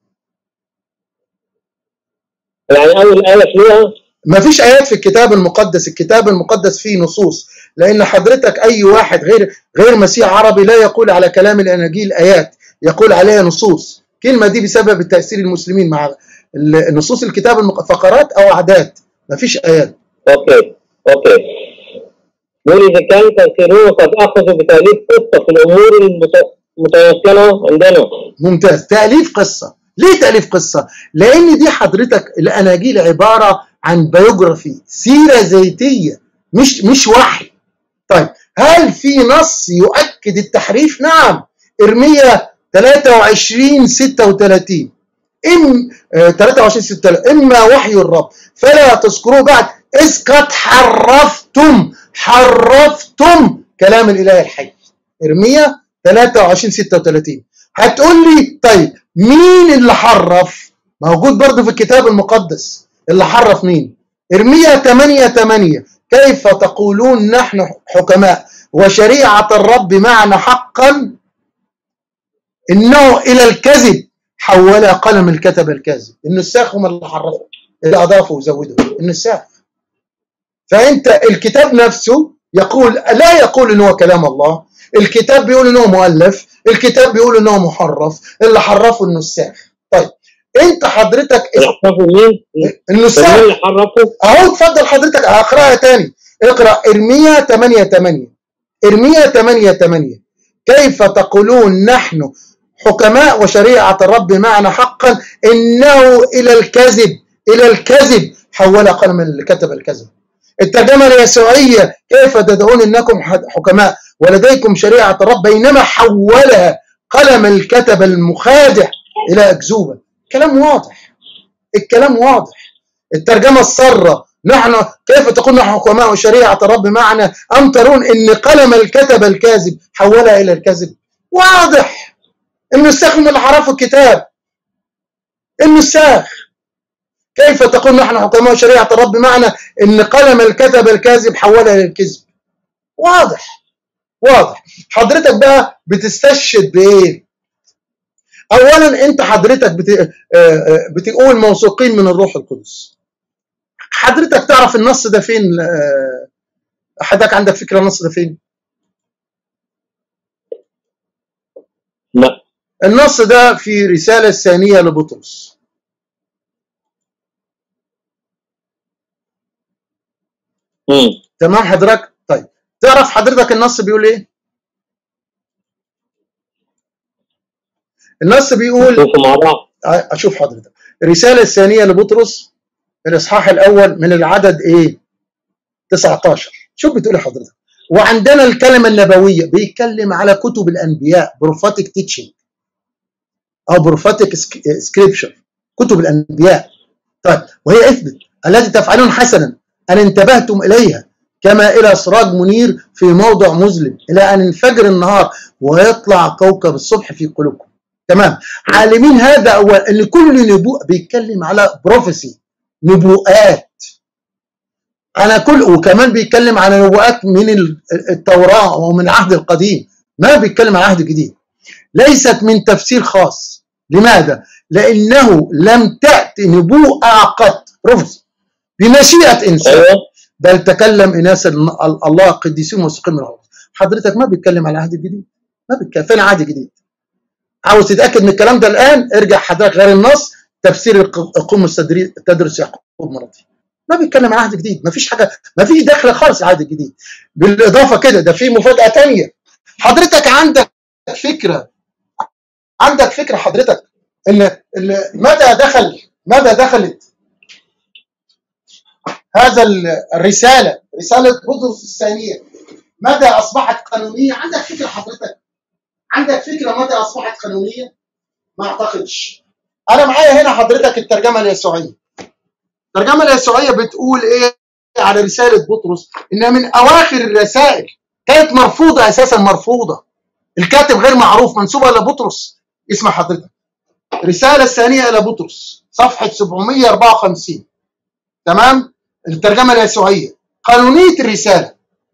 يعني أول آية في لقى ما فيش آيات في الكتاب المقدس الكتاب المقدس فيه نصوص لأن حضرتك أي واحد غير غير مسيح عربي لا يقول على كلام الأناجيل آيات يقول عليها نصوص الكلمة دي بسبب التأثير المسلمين مع ال- نصوص الكتاب المق... فقرات أو أعداد ما فيش آيات أوكي أوكي يقول إذا كان كثيرون قد أخذوا بتأليف قصة في الأمور المت- المتوكلة عندنا ممتاز تأليف قصة ليه تأليف قصة؟ لأن دي حضرتك الأناجيل عبارة عن بيوجرافي سيرة ذاتية مش مش وحي طيب هل في نص يؤكد التحريف؟ نعم إرميا 23 36 إم آه، 23 36 إما وحي الرب فلا تذكروه بعد إذ قد حرفتم حرفتم كلام الإله الحي إرميا 23 36 هتقول لي طيب مين اللي حرف موجود برضه في الكتاب المقدس اللي حرف مين إرميا 8 8 كيف تقولون نحن حكماء وشريعة الرب معنا حقا إنه إلى الكذب حول قلم الكتب الكاذب النساخ هم اللي حرفوا اللي أضافوا وزودوا النساخ فأنت الكتاب نفسه يقول لا يقول إن هو كلام الله الكتاب بيقول إن هو مؤلف الكتاب بيقول إن هو محرف اللي حرفه النساخ طيب أنت حضرتك يحرفوا مين؟ النساخ مين اللي حرفوا؟ اهو اتفضل حضرتك هقراها تاني اقرا ارميا 8 8 ارميا 8 8 كيف تقولون نحن حكماء وشريعة الرب معنا حقا انه الى الكذب الى الكذب حول قلم اللي كتب الكذب الترجمة اليسوعية كيف تدعون انكم حكماء ولديكم شريعة الرب بينما حولها قلم الكتب المخادع الى اكذوبة كلام واضح الكلام واضح الترجمة السارة نحن كيف تقول نحن حكماء شريعة الرب معنا أم ترون أن قلم الكتب الكاذب حولها إلى الكذب واضح النساخ من اللي حرفوا الكتاب النساخ كيف تقول نحن حكماء شريعة الرب معنا أن قلم الكتب الكاذب حولها إلى الكذب واضح واضح حضرتك بقى بتستشهد بإيه اولا انت حضرتك بت... بتقول موثوقين من الروح القدس حضرتك تعرف النص ده فين حضرتك عندك فكره النص ده فين لا النص ده في رساله الثانيه لبطرس مم. تمام حضرتك طيب تعرف حضرتك النص بيقول ايه النص بيقول نشوفه مع بعض اشوف حضرتك الرساله الثانيه لبطرس الاصحاح الاول من العدد ايه 19 شوف بتقول إيه حضرتك وعندنا الكلمه النبويه بيتكلم على كتب الانبياء بروفاتيك تيتشنج او بروفاتيك سكريبشر كتب الانبياء طيب وهي اثبت التي تفعلون حسنا ان انتبهتم اليها كما الى سراج منير في موضع مظلم الى ان ينفجر النهار ويطلع كوكب الصبح في قلوبكم تمام عالمين هذا اول ان كل نبوء بيتكلم على بروفيسي نبوءات انا كل وكمان بيتكلم على نبوءات من ال- التوراه ومن العهد القديم ما بيتكلم عن عهد جديد ليست من تفسير خاص لماذا لانه لم تاتي نبوءه قط بروفيسي بمشيئه انسان ايوه بل تكلم اناس ال- ال- الله قديسين وثقين من الأرض حضرتك ما بيتكلم على العهد الجديد ما بيتكلم فين عهد جديد عاوز تتاكد من الكلام ده الان ارجع حضرتك غير النص تفسير الق- القمص التدري- تدرس يعقوب مرضي ما بيتكلم عن عهد جديد ما فيش حاجه ما فيش دخل خالص العهد الجديد بالاضافه كده ده في مفاجاه تانية حضرتك عندك فكره عندك فكره حضرتك ان ان متى دخل متى دخلت هذا ال- الرساله رساله بطرس الثانيه متى اصبحت قانونيه عندك فكره حضرتك عندك فكره متى اصبحت قانونيه ما اعتقدش انا معايا هنا حضرتك الترجمه اليسوعيه الترجمه اليسوعيه بتقول ايه على رساله بطرس انها من اواخر الرسائل كانت مرفوضه اساسا مرفوضه الكاتب غير معروف منسوبه لبطرس اسم حضرتك الرساله الثانيه الى بطرس صفحه 754 تمام الترجمه اليسوعيه قانونيه الرساله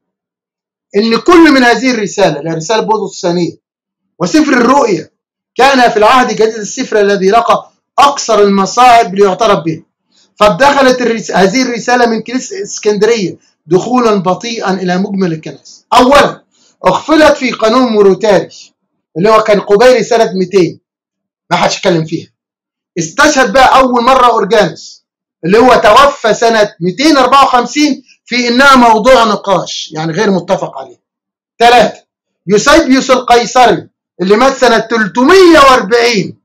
ان كل من هذه الرساله اللي هي رساله بطرس الثانيه وسفر الرؤيا كان في العهد الجديد السفر الذي لقى اقصر المصاعب ليعترف به فدخلت الرس... هذه الرساله من كنيسه اسكندريه دخولا بطيئا الى مجمل الكنائس اولا اغفلت في قانون موروتاري اللي هو كان قبيل سنه 200 ما حدش اتكلم فيها استشهد بقى اول مره اورجانس اللي هو توفى سنه 254 في انها موضوع نقاش يعني غير متفق عليه ثلاثه يوسيبيوس القيصري اللي مات سنه 340 ي-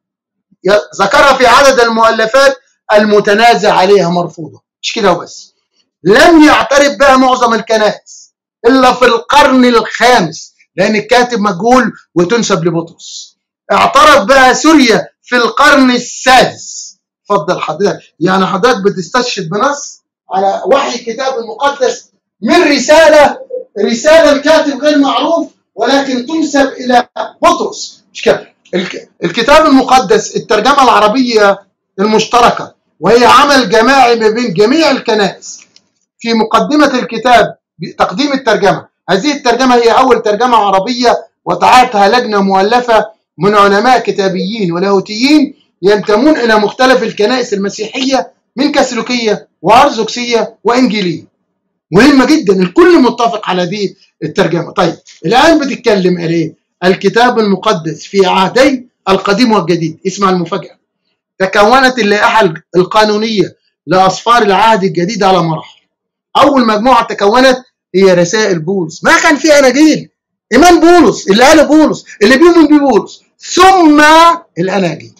ذكرها في عدد المؤلفات المتنازع عليها مرفوضه مش كده وبس لم يعترف بها معظم الكنائس الا في القرن الخامس لان الكاتب مجهول وتنسب لبطرس اعترف بها سوريا في القرن السادس اتفضل حضرتك يعني حضرتك بتستشهد بنص على وحي الكتاب المقدس من رساله رساله الكاتب غير معروف ولكن تنسب الى بطرس مش كده الك- الكتاب المقدس الترجمه العربيه المشتركه وهي عمل جماعي ما بين جميع الكنائس في مقدمه الكتاب تقديم الترجمه هذه الترجمه هي اول ترجمه عربيه وتعاتها لجنه مؤلفه من علماء كتابيين ولاهوتيين ينتمون الى مختلف الكنائس المسيحيه من كاثوليكيه وارثوذكسيه وانجيليه مهمه جدا الكل متفق على دي الترجمه طيب الان بتتكلم على ايه الكتاب المقدس في عهدي القديم والجديد اسمع المفاجاه تكونت اللائحه القانونيه لاصفار العهد الجديد على مراحل اول مجموعه تكونت هي رسائل بولس ما كان في اناجيل ايمان بولس اللي قاله بولس اللي بيؤمن بيه بولس ثم الاناجيل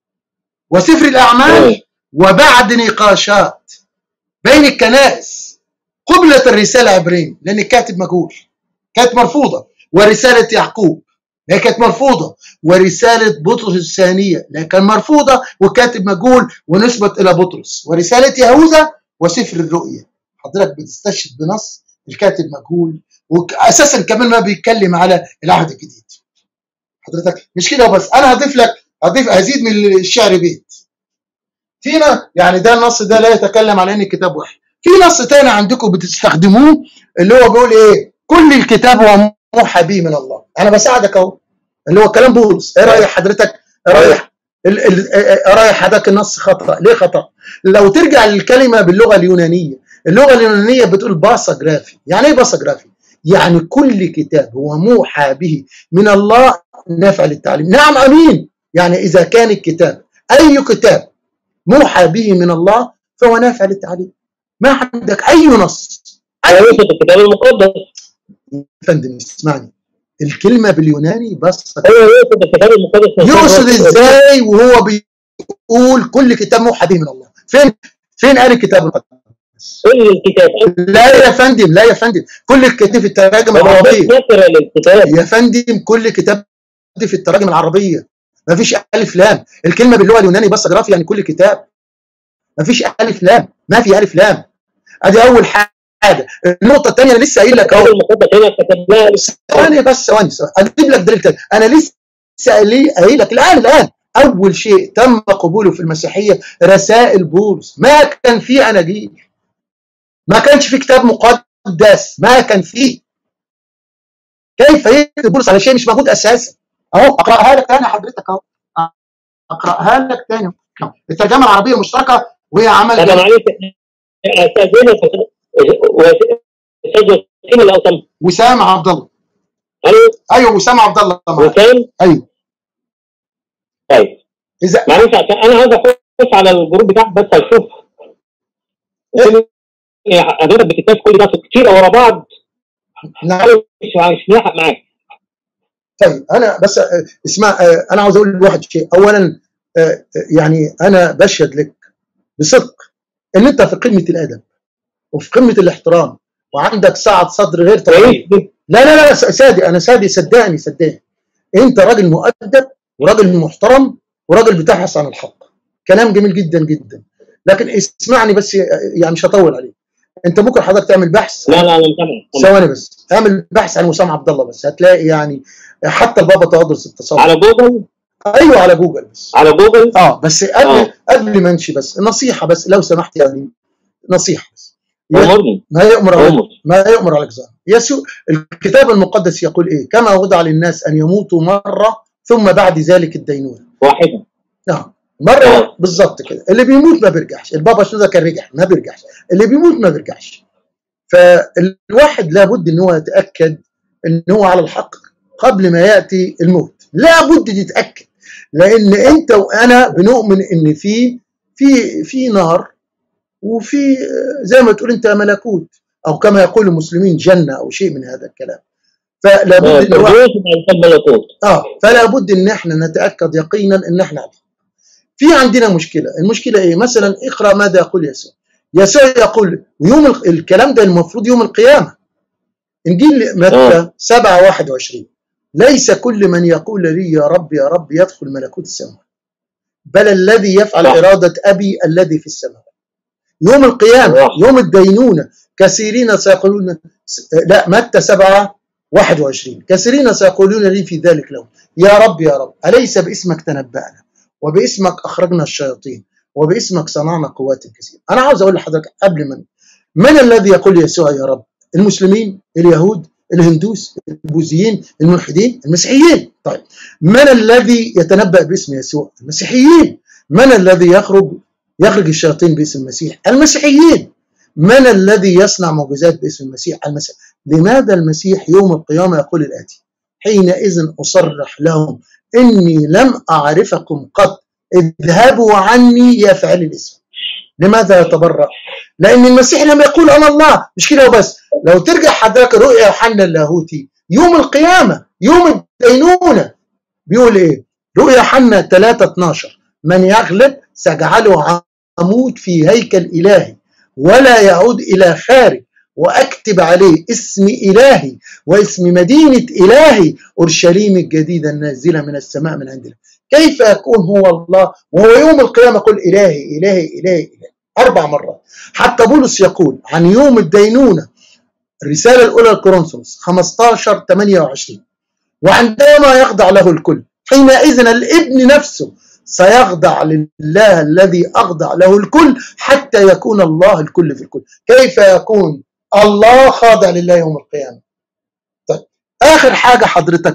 وسفر الاعمال وبعد نقاشات بين الكنائس قبلت الرساله عبرين لان الكاتب مجهول كانت مرفوضه ورساله يعقوب هي كانت مرفوضه ورساله بطرس الثانيه لا كان مرفوضه وكاتب مجهول ونسبت الى بطرس ورساله يهوذا وسفر الرؤيا حضرتك بتستشهد بنص الكاتب مجهول واساسا كمان ما بيتكلم على العهد الجديد حضرتك مش كده وبس انا هضيف لك هضيف هزيد من الشعر بيت فينا يعني ده النص ده لا يتكلم على ان الكتاب واحد في نص تاني عندكم بتستخدموه اللي هو بيقول ايه كل الكتاب هو موحى به من الله انا بساعدك اهو اللي هو كلام بولس ايه راي حضرتك ايه راي ال- ال- ايه راي حضرتك النص خطا ليه خطا لو ترجع للكلمه باللغه اليونانيه اللغه اليونانيه بتقول باساجرافي يعني ايه باساجرافي يعني كل كتاب هو موحى به من الله نافع للتعليم نعم امين يعني اذا كان الكتاب اي كتاب موحى به من الله فهو نافع للتعليم ما عندك اي نص على وسط الكتاب المقدس يا فندم اسمعني الكلمه باليوناني بس هو يقصد الكتاب المقدس يقصد ازاي وهو بيقول كل كتاب موحى به من الله فين فين قال الكتاب المقدس كل الكتاب لا يا فندم لا يا فندم كل الكتاب في التراجم هو بس العربيه نقرا للكتاب يا فندم كل كتاب في التراجم العربيه ما فيش الف لام الكلمه باللغه اليوناني بس جرافي يعني كل كتاب ما فيش الف لام ما في الف لام ادي اول حاجه النقطه الثانيه انا لسه قايل لك الكتاب اهو المقدس هنا كتب لها ثواني بس ثواني ثواني. اجيب لك دليل تاني انا لسه قايل قايل لك الان الان اول شيء تم قبوله في المسيحيه رسائل بولس ما كان فيه اناجيل ما كانش في كتاب مقدس ما كان فيه كيف يكتب بولس على شيء مش موجود اساسا اهو اقراها لك تاني حضرتك اهو اقراها لك تاني الترجمه العربيه المشتركه وهي عمل انا معلش استاذنك استاذ وسيم لو سمحت وسام عبد الله الو ايوه وسام عبد الله معاك. وسام ايوه طيب اذا معلش عشان انا عايز اخش على الجروب بتاعك بس اشوف إيه، حضرتك بتكتب كل ده كتير ورا بعض نعم انا مش مش لاحق معاك طيب انا بس آه، اسمع آه، انا عاوز اقول لواحد شيء اولا آه، آه، يعني انا بشهد لك بصدق ان انت في قمه الادب وفي قمه الاحترام وعندك سعه صدر غير طبيعيه كويس لا لا لا سادي انا سادي صدقني صدقني انت راجل مؤدب وراجل محترم وراجل بتبحث عن الحق كلام جميل جدا جدا لكن اسمعني بس يعني مش هطول عليك انت ممكن حضرتك تعمل بحث لا لا انا متابع ثواني بس اعمل بحث عن وسام عبد الله بس هتلاقي يعني حتى البابا تقدس التصور على جوجل ايوه على جوجل بس على جوجل اه بس قبل آه. قبل ما امشي بس نصيحه بس لو سمحت يعني نصيحه بس امرني ما يؤمر على امر ما يؤمر على الجزاء يسوع الكتاب المقدس يقول ايه كما وضع للناس ان يموتوا مره ثم بعد ذلك الدينونه واحده نعم مره آه. بالظبط كده اللي بيموت ما بيرجعش البابا شنودة كان رجع ما بيرجعش اللي بيموت ما بيرجعش فالواحد لابد ان هو يتاكد ان هو على الحق قبل ما ياتي الموت لابد تتاكد لان انت وانا بنؤمن ان في في في نار وفي آه، زي ما تقول انت ملكوت او كما يقول المسلمين جنه او شيء من هذا الكلام فلا بد ان الواحد الفردوس مع الملكوت اه فلا بد ان احنا نتاكد يقينا ان احنا عليه. في عندنا مشكله، المشكله ايه؟ مثلا اقرا ماذا يقول يسوع. يسوع يقول ويوم ال- الكلام ده المفروض يوم القيامه. انجيل متى آه. 7 21 ليس كل من يقول لي يا رب يا رب يدخل ملكوت السماء بل الذي يفعل صح. اراده ابي الذي في السماء. يوم القيامه صح. يوم الدينونه كثيرين سيقولون لا متى 7 21 كثيرين سيقولون لي في ذلك اليوم يا رب يا رب أليس باسمك تنبأنا وباسمك أخرجنا الشياطين وباسمك صنعنا قوات كثيرة أنا عاوز أقول لحضرتك قبل من من الذي يقول يسوع يا رب المسلمين اليهود الهندوس البوذيين الملحدين المسيحيين طيب من الذي يتنبأ باسم يسوع المسيحيين من الذي يخرج يخرج الشياطين باسم المسيح المسيحيين من الذي يصنع معجزات باسم المسيح المسيح لماذا المسيح يوم القيامة يقول الآتي حينئذ أصرح لهم إني لم أعرفكم قط اذهبوا عني يا فاعلي الاسم لماذا يتبرأ لأن المسيح لم يقول أنا الله مش كده وبس لو ترجع حضرتك رؤيا يوحنا اللاهوتي يوم القيامة يوم الدينونة بيقول إيه رؤيا يوحنا 3 12 من يغلب سأجعله عمود في هيكل إلهي ولا يعود إلى خارج واكتب عليه اسم الهي واسم مدينه الهي اورشليم الجديده النازله من السماء من عند الله كيف يكون هو الله وهو يوم القيامه يقول الهي الهي الهي الهي اربع مرات حتى بولس يقول عن يوم الدينونه الرساله الاولى لكورنثوس 15 28 وعندما يخضع له الكل حينئذ الابن نفسه سيخضع لله الذي اخضع له الكل حتى يكون الله الكل في الكل كيف يكون الله خاضع لله يوم القيامة طيب آخر حاجة حضرتك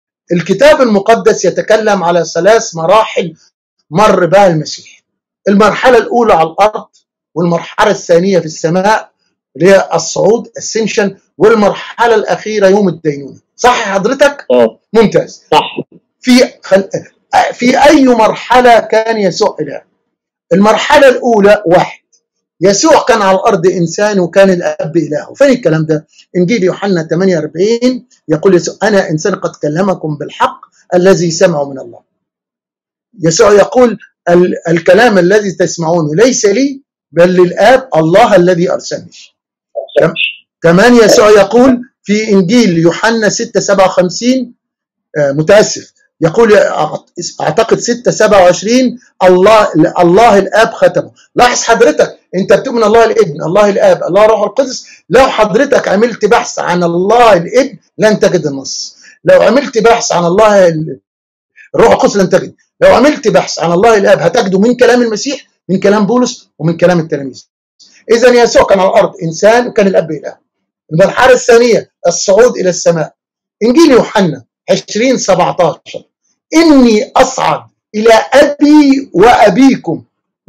الكتاب المقدس يتكلم على ثلاث مراحل مر بها المسيح المرحلة الأولى على الأرض والمرحلة الثانية في السماء اللي هي الصعود السنشن والمرحلة الأخيرة يوم الدينونة صح حضرتك؟ اه ممتاز صح في خل... في أي مرحلة كان يسوع إله المرحلة الأولى واحد يسوع كان على الارض انسان وكان الاب اله فين الكلام ده انجيل يوحنا 48 يقول يسوع انا انسان قد كلمكم بالحق الذي سمعوا من الله يسوع يقول ال- الكلام الذي تسمعونه ليس لي بل للاب الله الذي ارسلني كم- كمان يسوع يقول في انجيل يوحنا 6 57 آه، متاسف يقول اعتقد 6 27 الله الله الاب ختمه لاحظ حضرتك انت بتؤمن الله الابن الله الاب الله الروح القدس لو حضرتك عملت بحث عن الله الابن لن تجد النص لو عملت بحث عن الله ال- الروح القدس لن تجد لو عملت بحث عن الله الاب هتجده من كلام المسيح من كلام بولس ومن كلام التلاميذ اذا يسوع كان على الارض انسان وكان الاب اله المرحله الثانيه الصعود الى السماء انجيل يوحنا 20 17 اني اصعد الى ابي وابيكم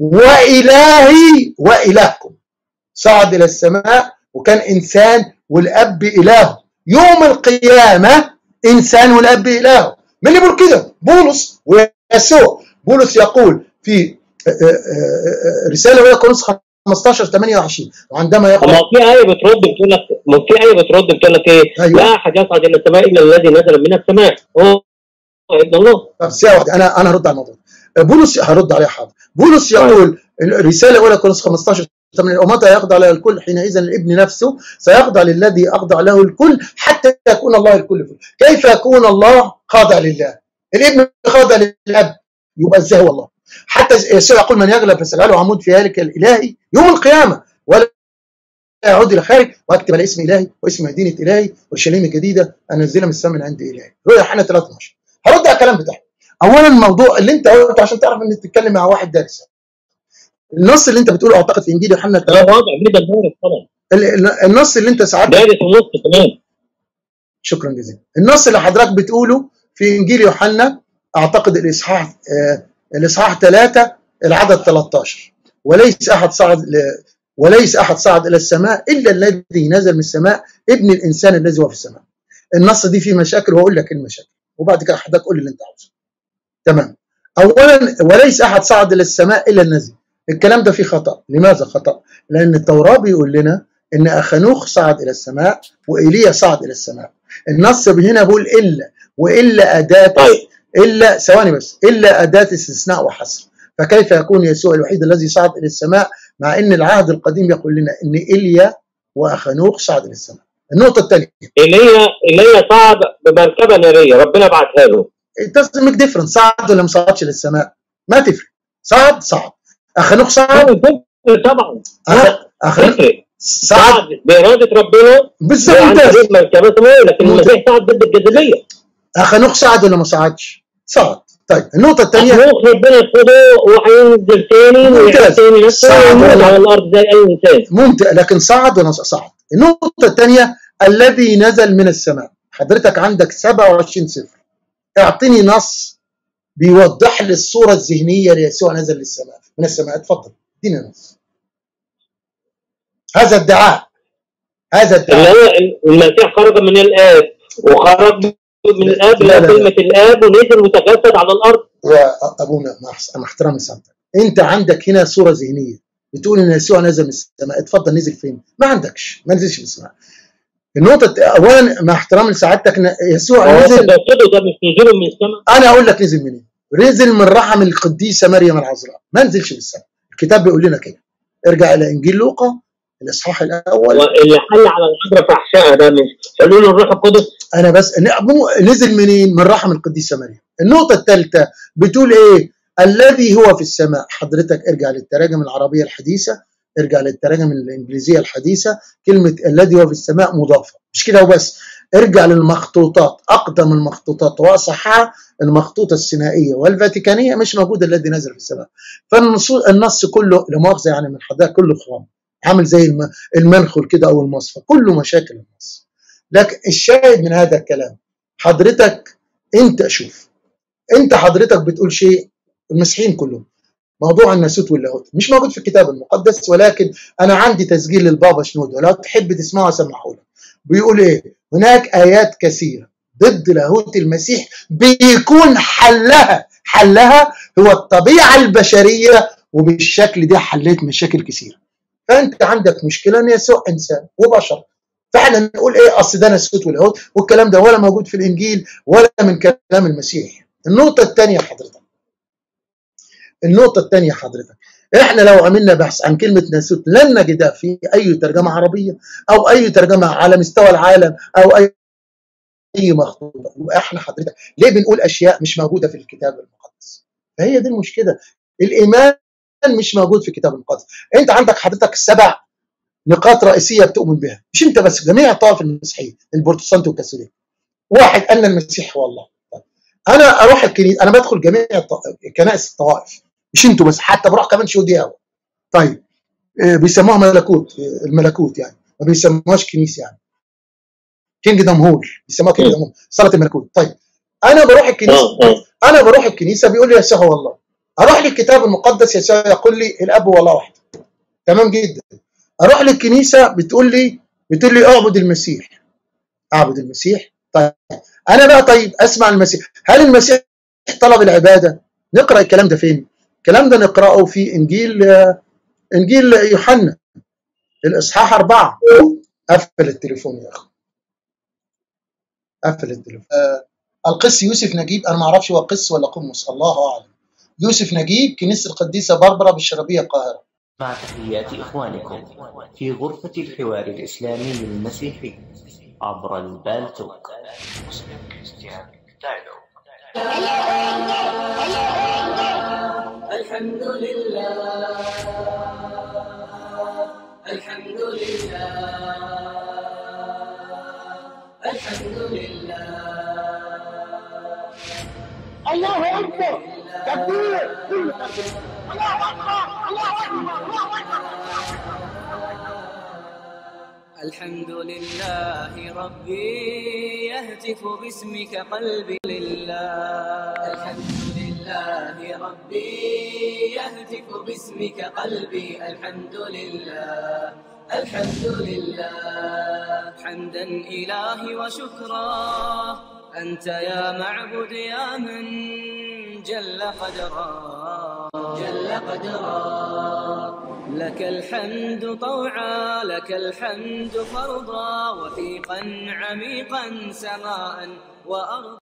والهي والهكم صعد الى السماء وكان انسان والاب الهه يوم القيامه انسان والاب الهه من اللي بيقول كده بولس ويسوع بولس يقول في آه، آه، آه، رساله الى كورنثوس 15 28 وعندما ما يقول في آية بترد بتقول لك ما في آية بترد بتقول لك إيه؟ أيوة. لا أحد يصعد إلى السماء إلا الذي نزل من السماء هو ابن الله طب ساعة واحدة انا انا هرد على الموضوع بولس هرد عليه حاضر بولس يقول الرساله الاولى كورنثوس 15 8 ومتى يخضع له الكل حينئذ الابن نفسه سيخضع للذي اخضع له الكل حتى يكون الله الكل فيه. كيف يكون الله خاضع لله؟ الابن خاضع للاب يبقى ازاي هو الله؟ حتى يسوع يقول من يغلب فسيجعله عمود في هالك الالهي يوم القيامه ولا يعود الى خارج واكتب على اسم الهي واسم مدينه الهي اورشليم الجديده انزلها من السماء من عند الهي رؤيا يوحنا 13 هرد على الكلام بتاعك اولا الموضوع اللي انت قلته عشان تعرف انك تتكلم مع واحد دارس النص اللي انت بتقوله اعتقد في انجيل يوحنا أنا واضح جدا دارس طبعا ال- ال- النص اللي انت ساعات دارس ونص كمان شكرا جزيلا النص اللي حضرتك بتقوله في انجيل يوحنا اعتقد الاصحاح آه الاصحاح 3 العدد 13 وليس احد صعد ل... وليس احد صعد الى السماء الا الذي نزل من السماء ابن الانسان الذي هو في السماء النص دي فيه مشاكل وهقول لك إيه المشاكل وبعد كده حضرتك قول لي اللي انت عاوزه تمام اولا وليس احد صعد الى السماء الا النزل الكلام ده فيه خطا لماذا خطا لان التوراه بيقول لنا ان اخنوخ صعد الى السماء وايليا صعد الى السماء النص هنا بيقول الا والا اداه طيب الا ثواني بس الا اداه استثناء وحصر فكيف يكون يسوع الوحيد الذي صعد الى السماء مع ان العهد القديم يقول لنا ان ايليا واخنوخ صعد الى السماء النقطه الثانيه ايليا ايليا صعد بمركبه ناريه ربنا بعتها له doesn't make difference صعد ولا ما صعدش للسماء ما تفرق صعد صعد اخنوخ صعد تفرق طبعا أخ- اخنوخ تفرق صعد صعد باراده ربنا بالظبط عن ممتاز طريق مركبه سماويه لكن ممتاز. المسيح صعد ضد الجاذبيه اخنوخ صعد ولا ما صعدش؟ صعد طيب النقطه الثانيه مخلوق ربنا ياخده وهينزل تاني ممتاز. ويعيش تاني نفسه صعد وينزل ولا- على الارض زي اي انسان ممتع لكن صعد ولا صعد النقطة الثانية الذي نزل من السماء حضرتك عندك 27 صفر اعطيني نص بيوضح لي الصورة الذهنية ليسوع نزل للسماء من السماء اتفضل اديني نص هذا ادعاء هذا اللي ادعاء هو المسيح خرج من الاب وخرج من الاب لا، لا، الى لا. كلمه الاب ونزل وتجسد على الارض وابونا مع مع احترامي سامتك انت عندك هنا صورة ذهنية بتقول ان يسوع نزل من السماء اتفضل نزل فين؟ ما عندكش ما نزلش من السماء النقطة اولا مع احترامي لسعادتك إن يسوع هو نزل تجسده ده مش نزوله من السماء انا اقول لك نزل منين نزل من رحم القديسه مريم العذراء ما نزلش بالسماء الكتاب بيقول لنا كده ارجع الى انجيل لوقا الاصحاح الاول واللي حل على العذراء في احشائها ده مش قالوا له الروح القدس انا بس ن- مو- نزل منين من رحم القديسه مريم النقطه الثالثه بتقول ايه الذي هو في السماء حضرتك ارجع للتراجم العربيه الحديثه ارجع للتراجم الانجليزيه الحديثه كلمه الذي هو في السماء مضافه مش كده وبس ارجع للمخطوطات اقدم المخطوطات واصحها المخطوطه السينائيه والفاتيكانيه مش موجود الذي نزل في السماء فالنص النص كله لا مؤاخذه يعني من حضرتك كله خرام عامل زي الم- المنخل كده او المصفى كله مشاكل النص لكن الشاهد من هذا الكلام حضرتك انت شوف انت حضرتك بتقول شيء المسيحيين كلهم موضوع الناسوت واللاهوت مش موجود في الكتاب المقدس ولكن انا عندي تسجيل للبابا شنودة لو تحب تسمعه اسمحه لك بيقول ايه هناك ايات كثيره ضد لاهوت المسيح بيكون حلها حلها هو الطبيعه البشريه وبالشكل ده حليت مشاكل كثيره فانت عندك مشكله ان يسوع انسان وبشر فاحنا نقول ايه اصل ده نسوت واليهود والكلام ده ولا موجود في الانجيل ولا من كلام المسيح النقطه الثانيه حضرتك النقطه الثانيه حضرتك احنا لو عملنا بحث عن كلمه ناسوت لن نجدها في اي ترجمه عربيه او اي ترجمه على مستوى العالم او اي اي مخطوطه يبقى احنا حضرتك ليه بنقول اشياء مش موجوده في الكتاب المقدس فهي دي المشكله الايمان مش موجود في الكتاب المقدس انت عندك حضرتك سبع نقاط رئيسيه بتؤمن بها مش انت بس جميع الطوائف المسيحيه البروتستانت والكاثوليك واحد ان المسيح هو الله طيب. انا اروح الكنيسه انا بدخل جميع الط- كنائس الطوائف مش انتوا بس حتى بروح كمان شهودية طيب آه، بيسموها ملكوت آه، الملكوت يعني ما بيسموهاش كنيسه يعني كينجدم هول بيسموها كينجدم هول صلاه الملكوت طيب انا بروح الكنيسه اه اه انا بروح الكنيسه بيقول لي يسوع هو الله اروح للكتاب المقدس يسوع يقول لي الاب هو الله واحد تمام جدا اروح للكنيسه بتقول لي بتقول لي اعبد المسيح اعبد المسيح طيب انا بقى طيب اسمع المسيح هل المسيح طلب العباده نقرا الكلام ده فين الكلام ده نقراه في انجيل آه، انجيل يوحنا الاصحاح أربعة قفل التليفون يا اخي قفل التليفون آه، القس يوسف نجيب انا ما اعرفش هو قس ولا قمص الله اعلم يوسف نجيب كنيسه القديسه بربره بالشربيه القاهره مع تحيات إخوانكم في غرفة الحوار الإسلامي المسيحي عبر البالتوك Muslim Christian Dialogue الحمد لله الحمد لله الحمد لله الله اكبر تكبير كل تكبير الله اكبر الله اكبر الله اكبر الحمد لله ربي يهتف باسمك قلبي لله الحمد لله ربي يهتف باسمك قلبي الحمد لله الحمد لله حمدا إلهي وشكرا أنت يا معبد يا من جل قدرا جل قدرا لك الحمد طوعا لك الحمد فرضا وثيقا عميقا سماء وأرضا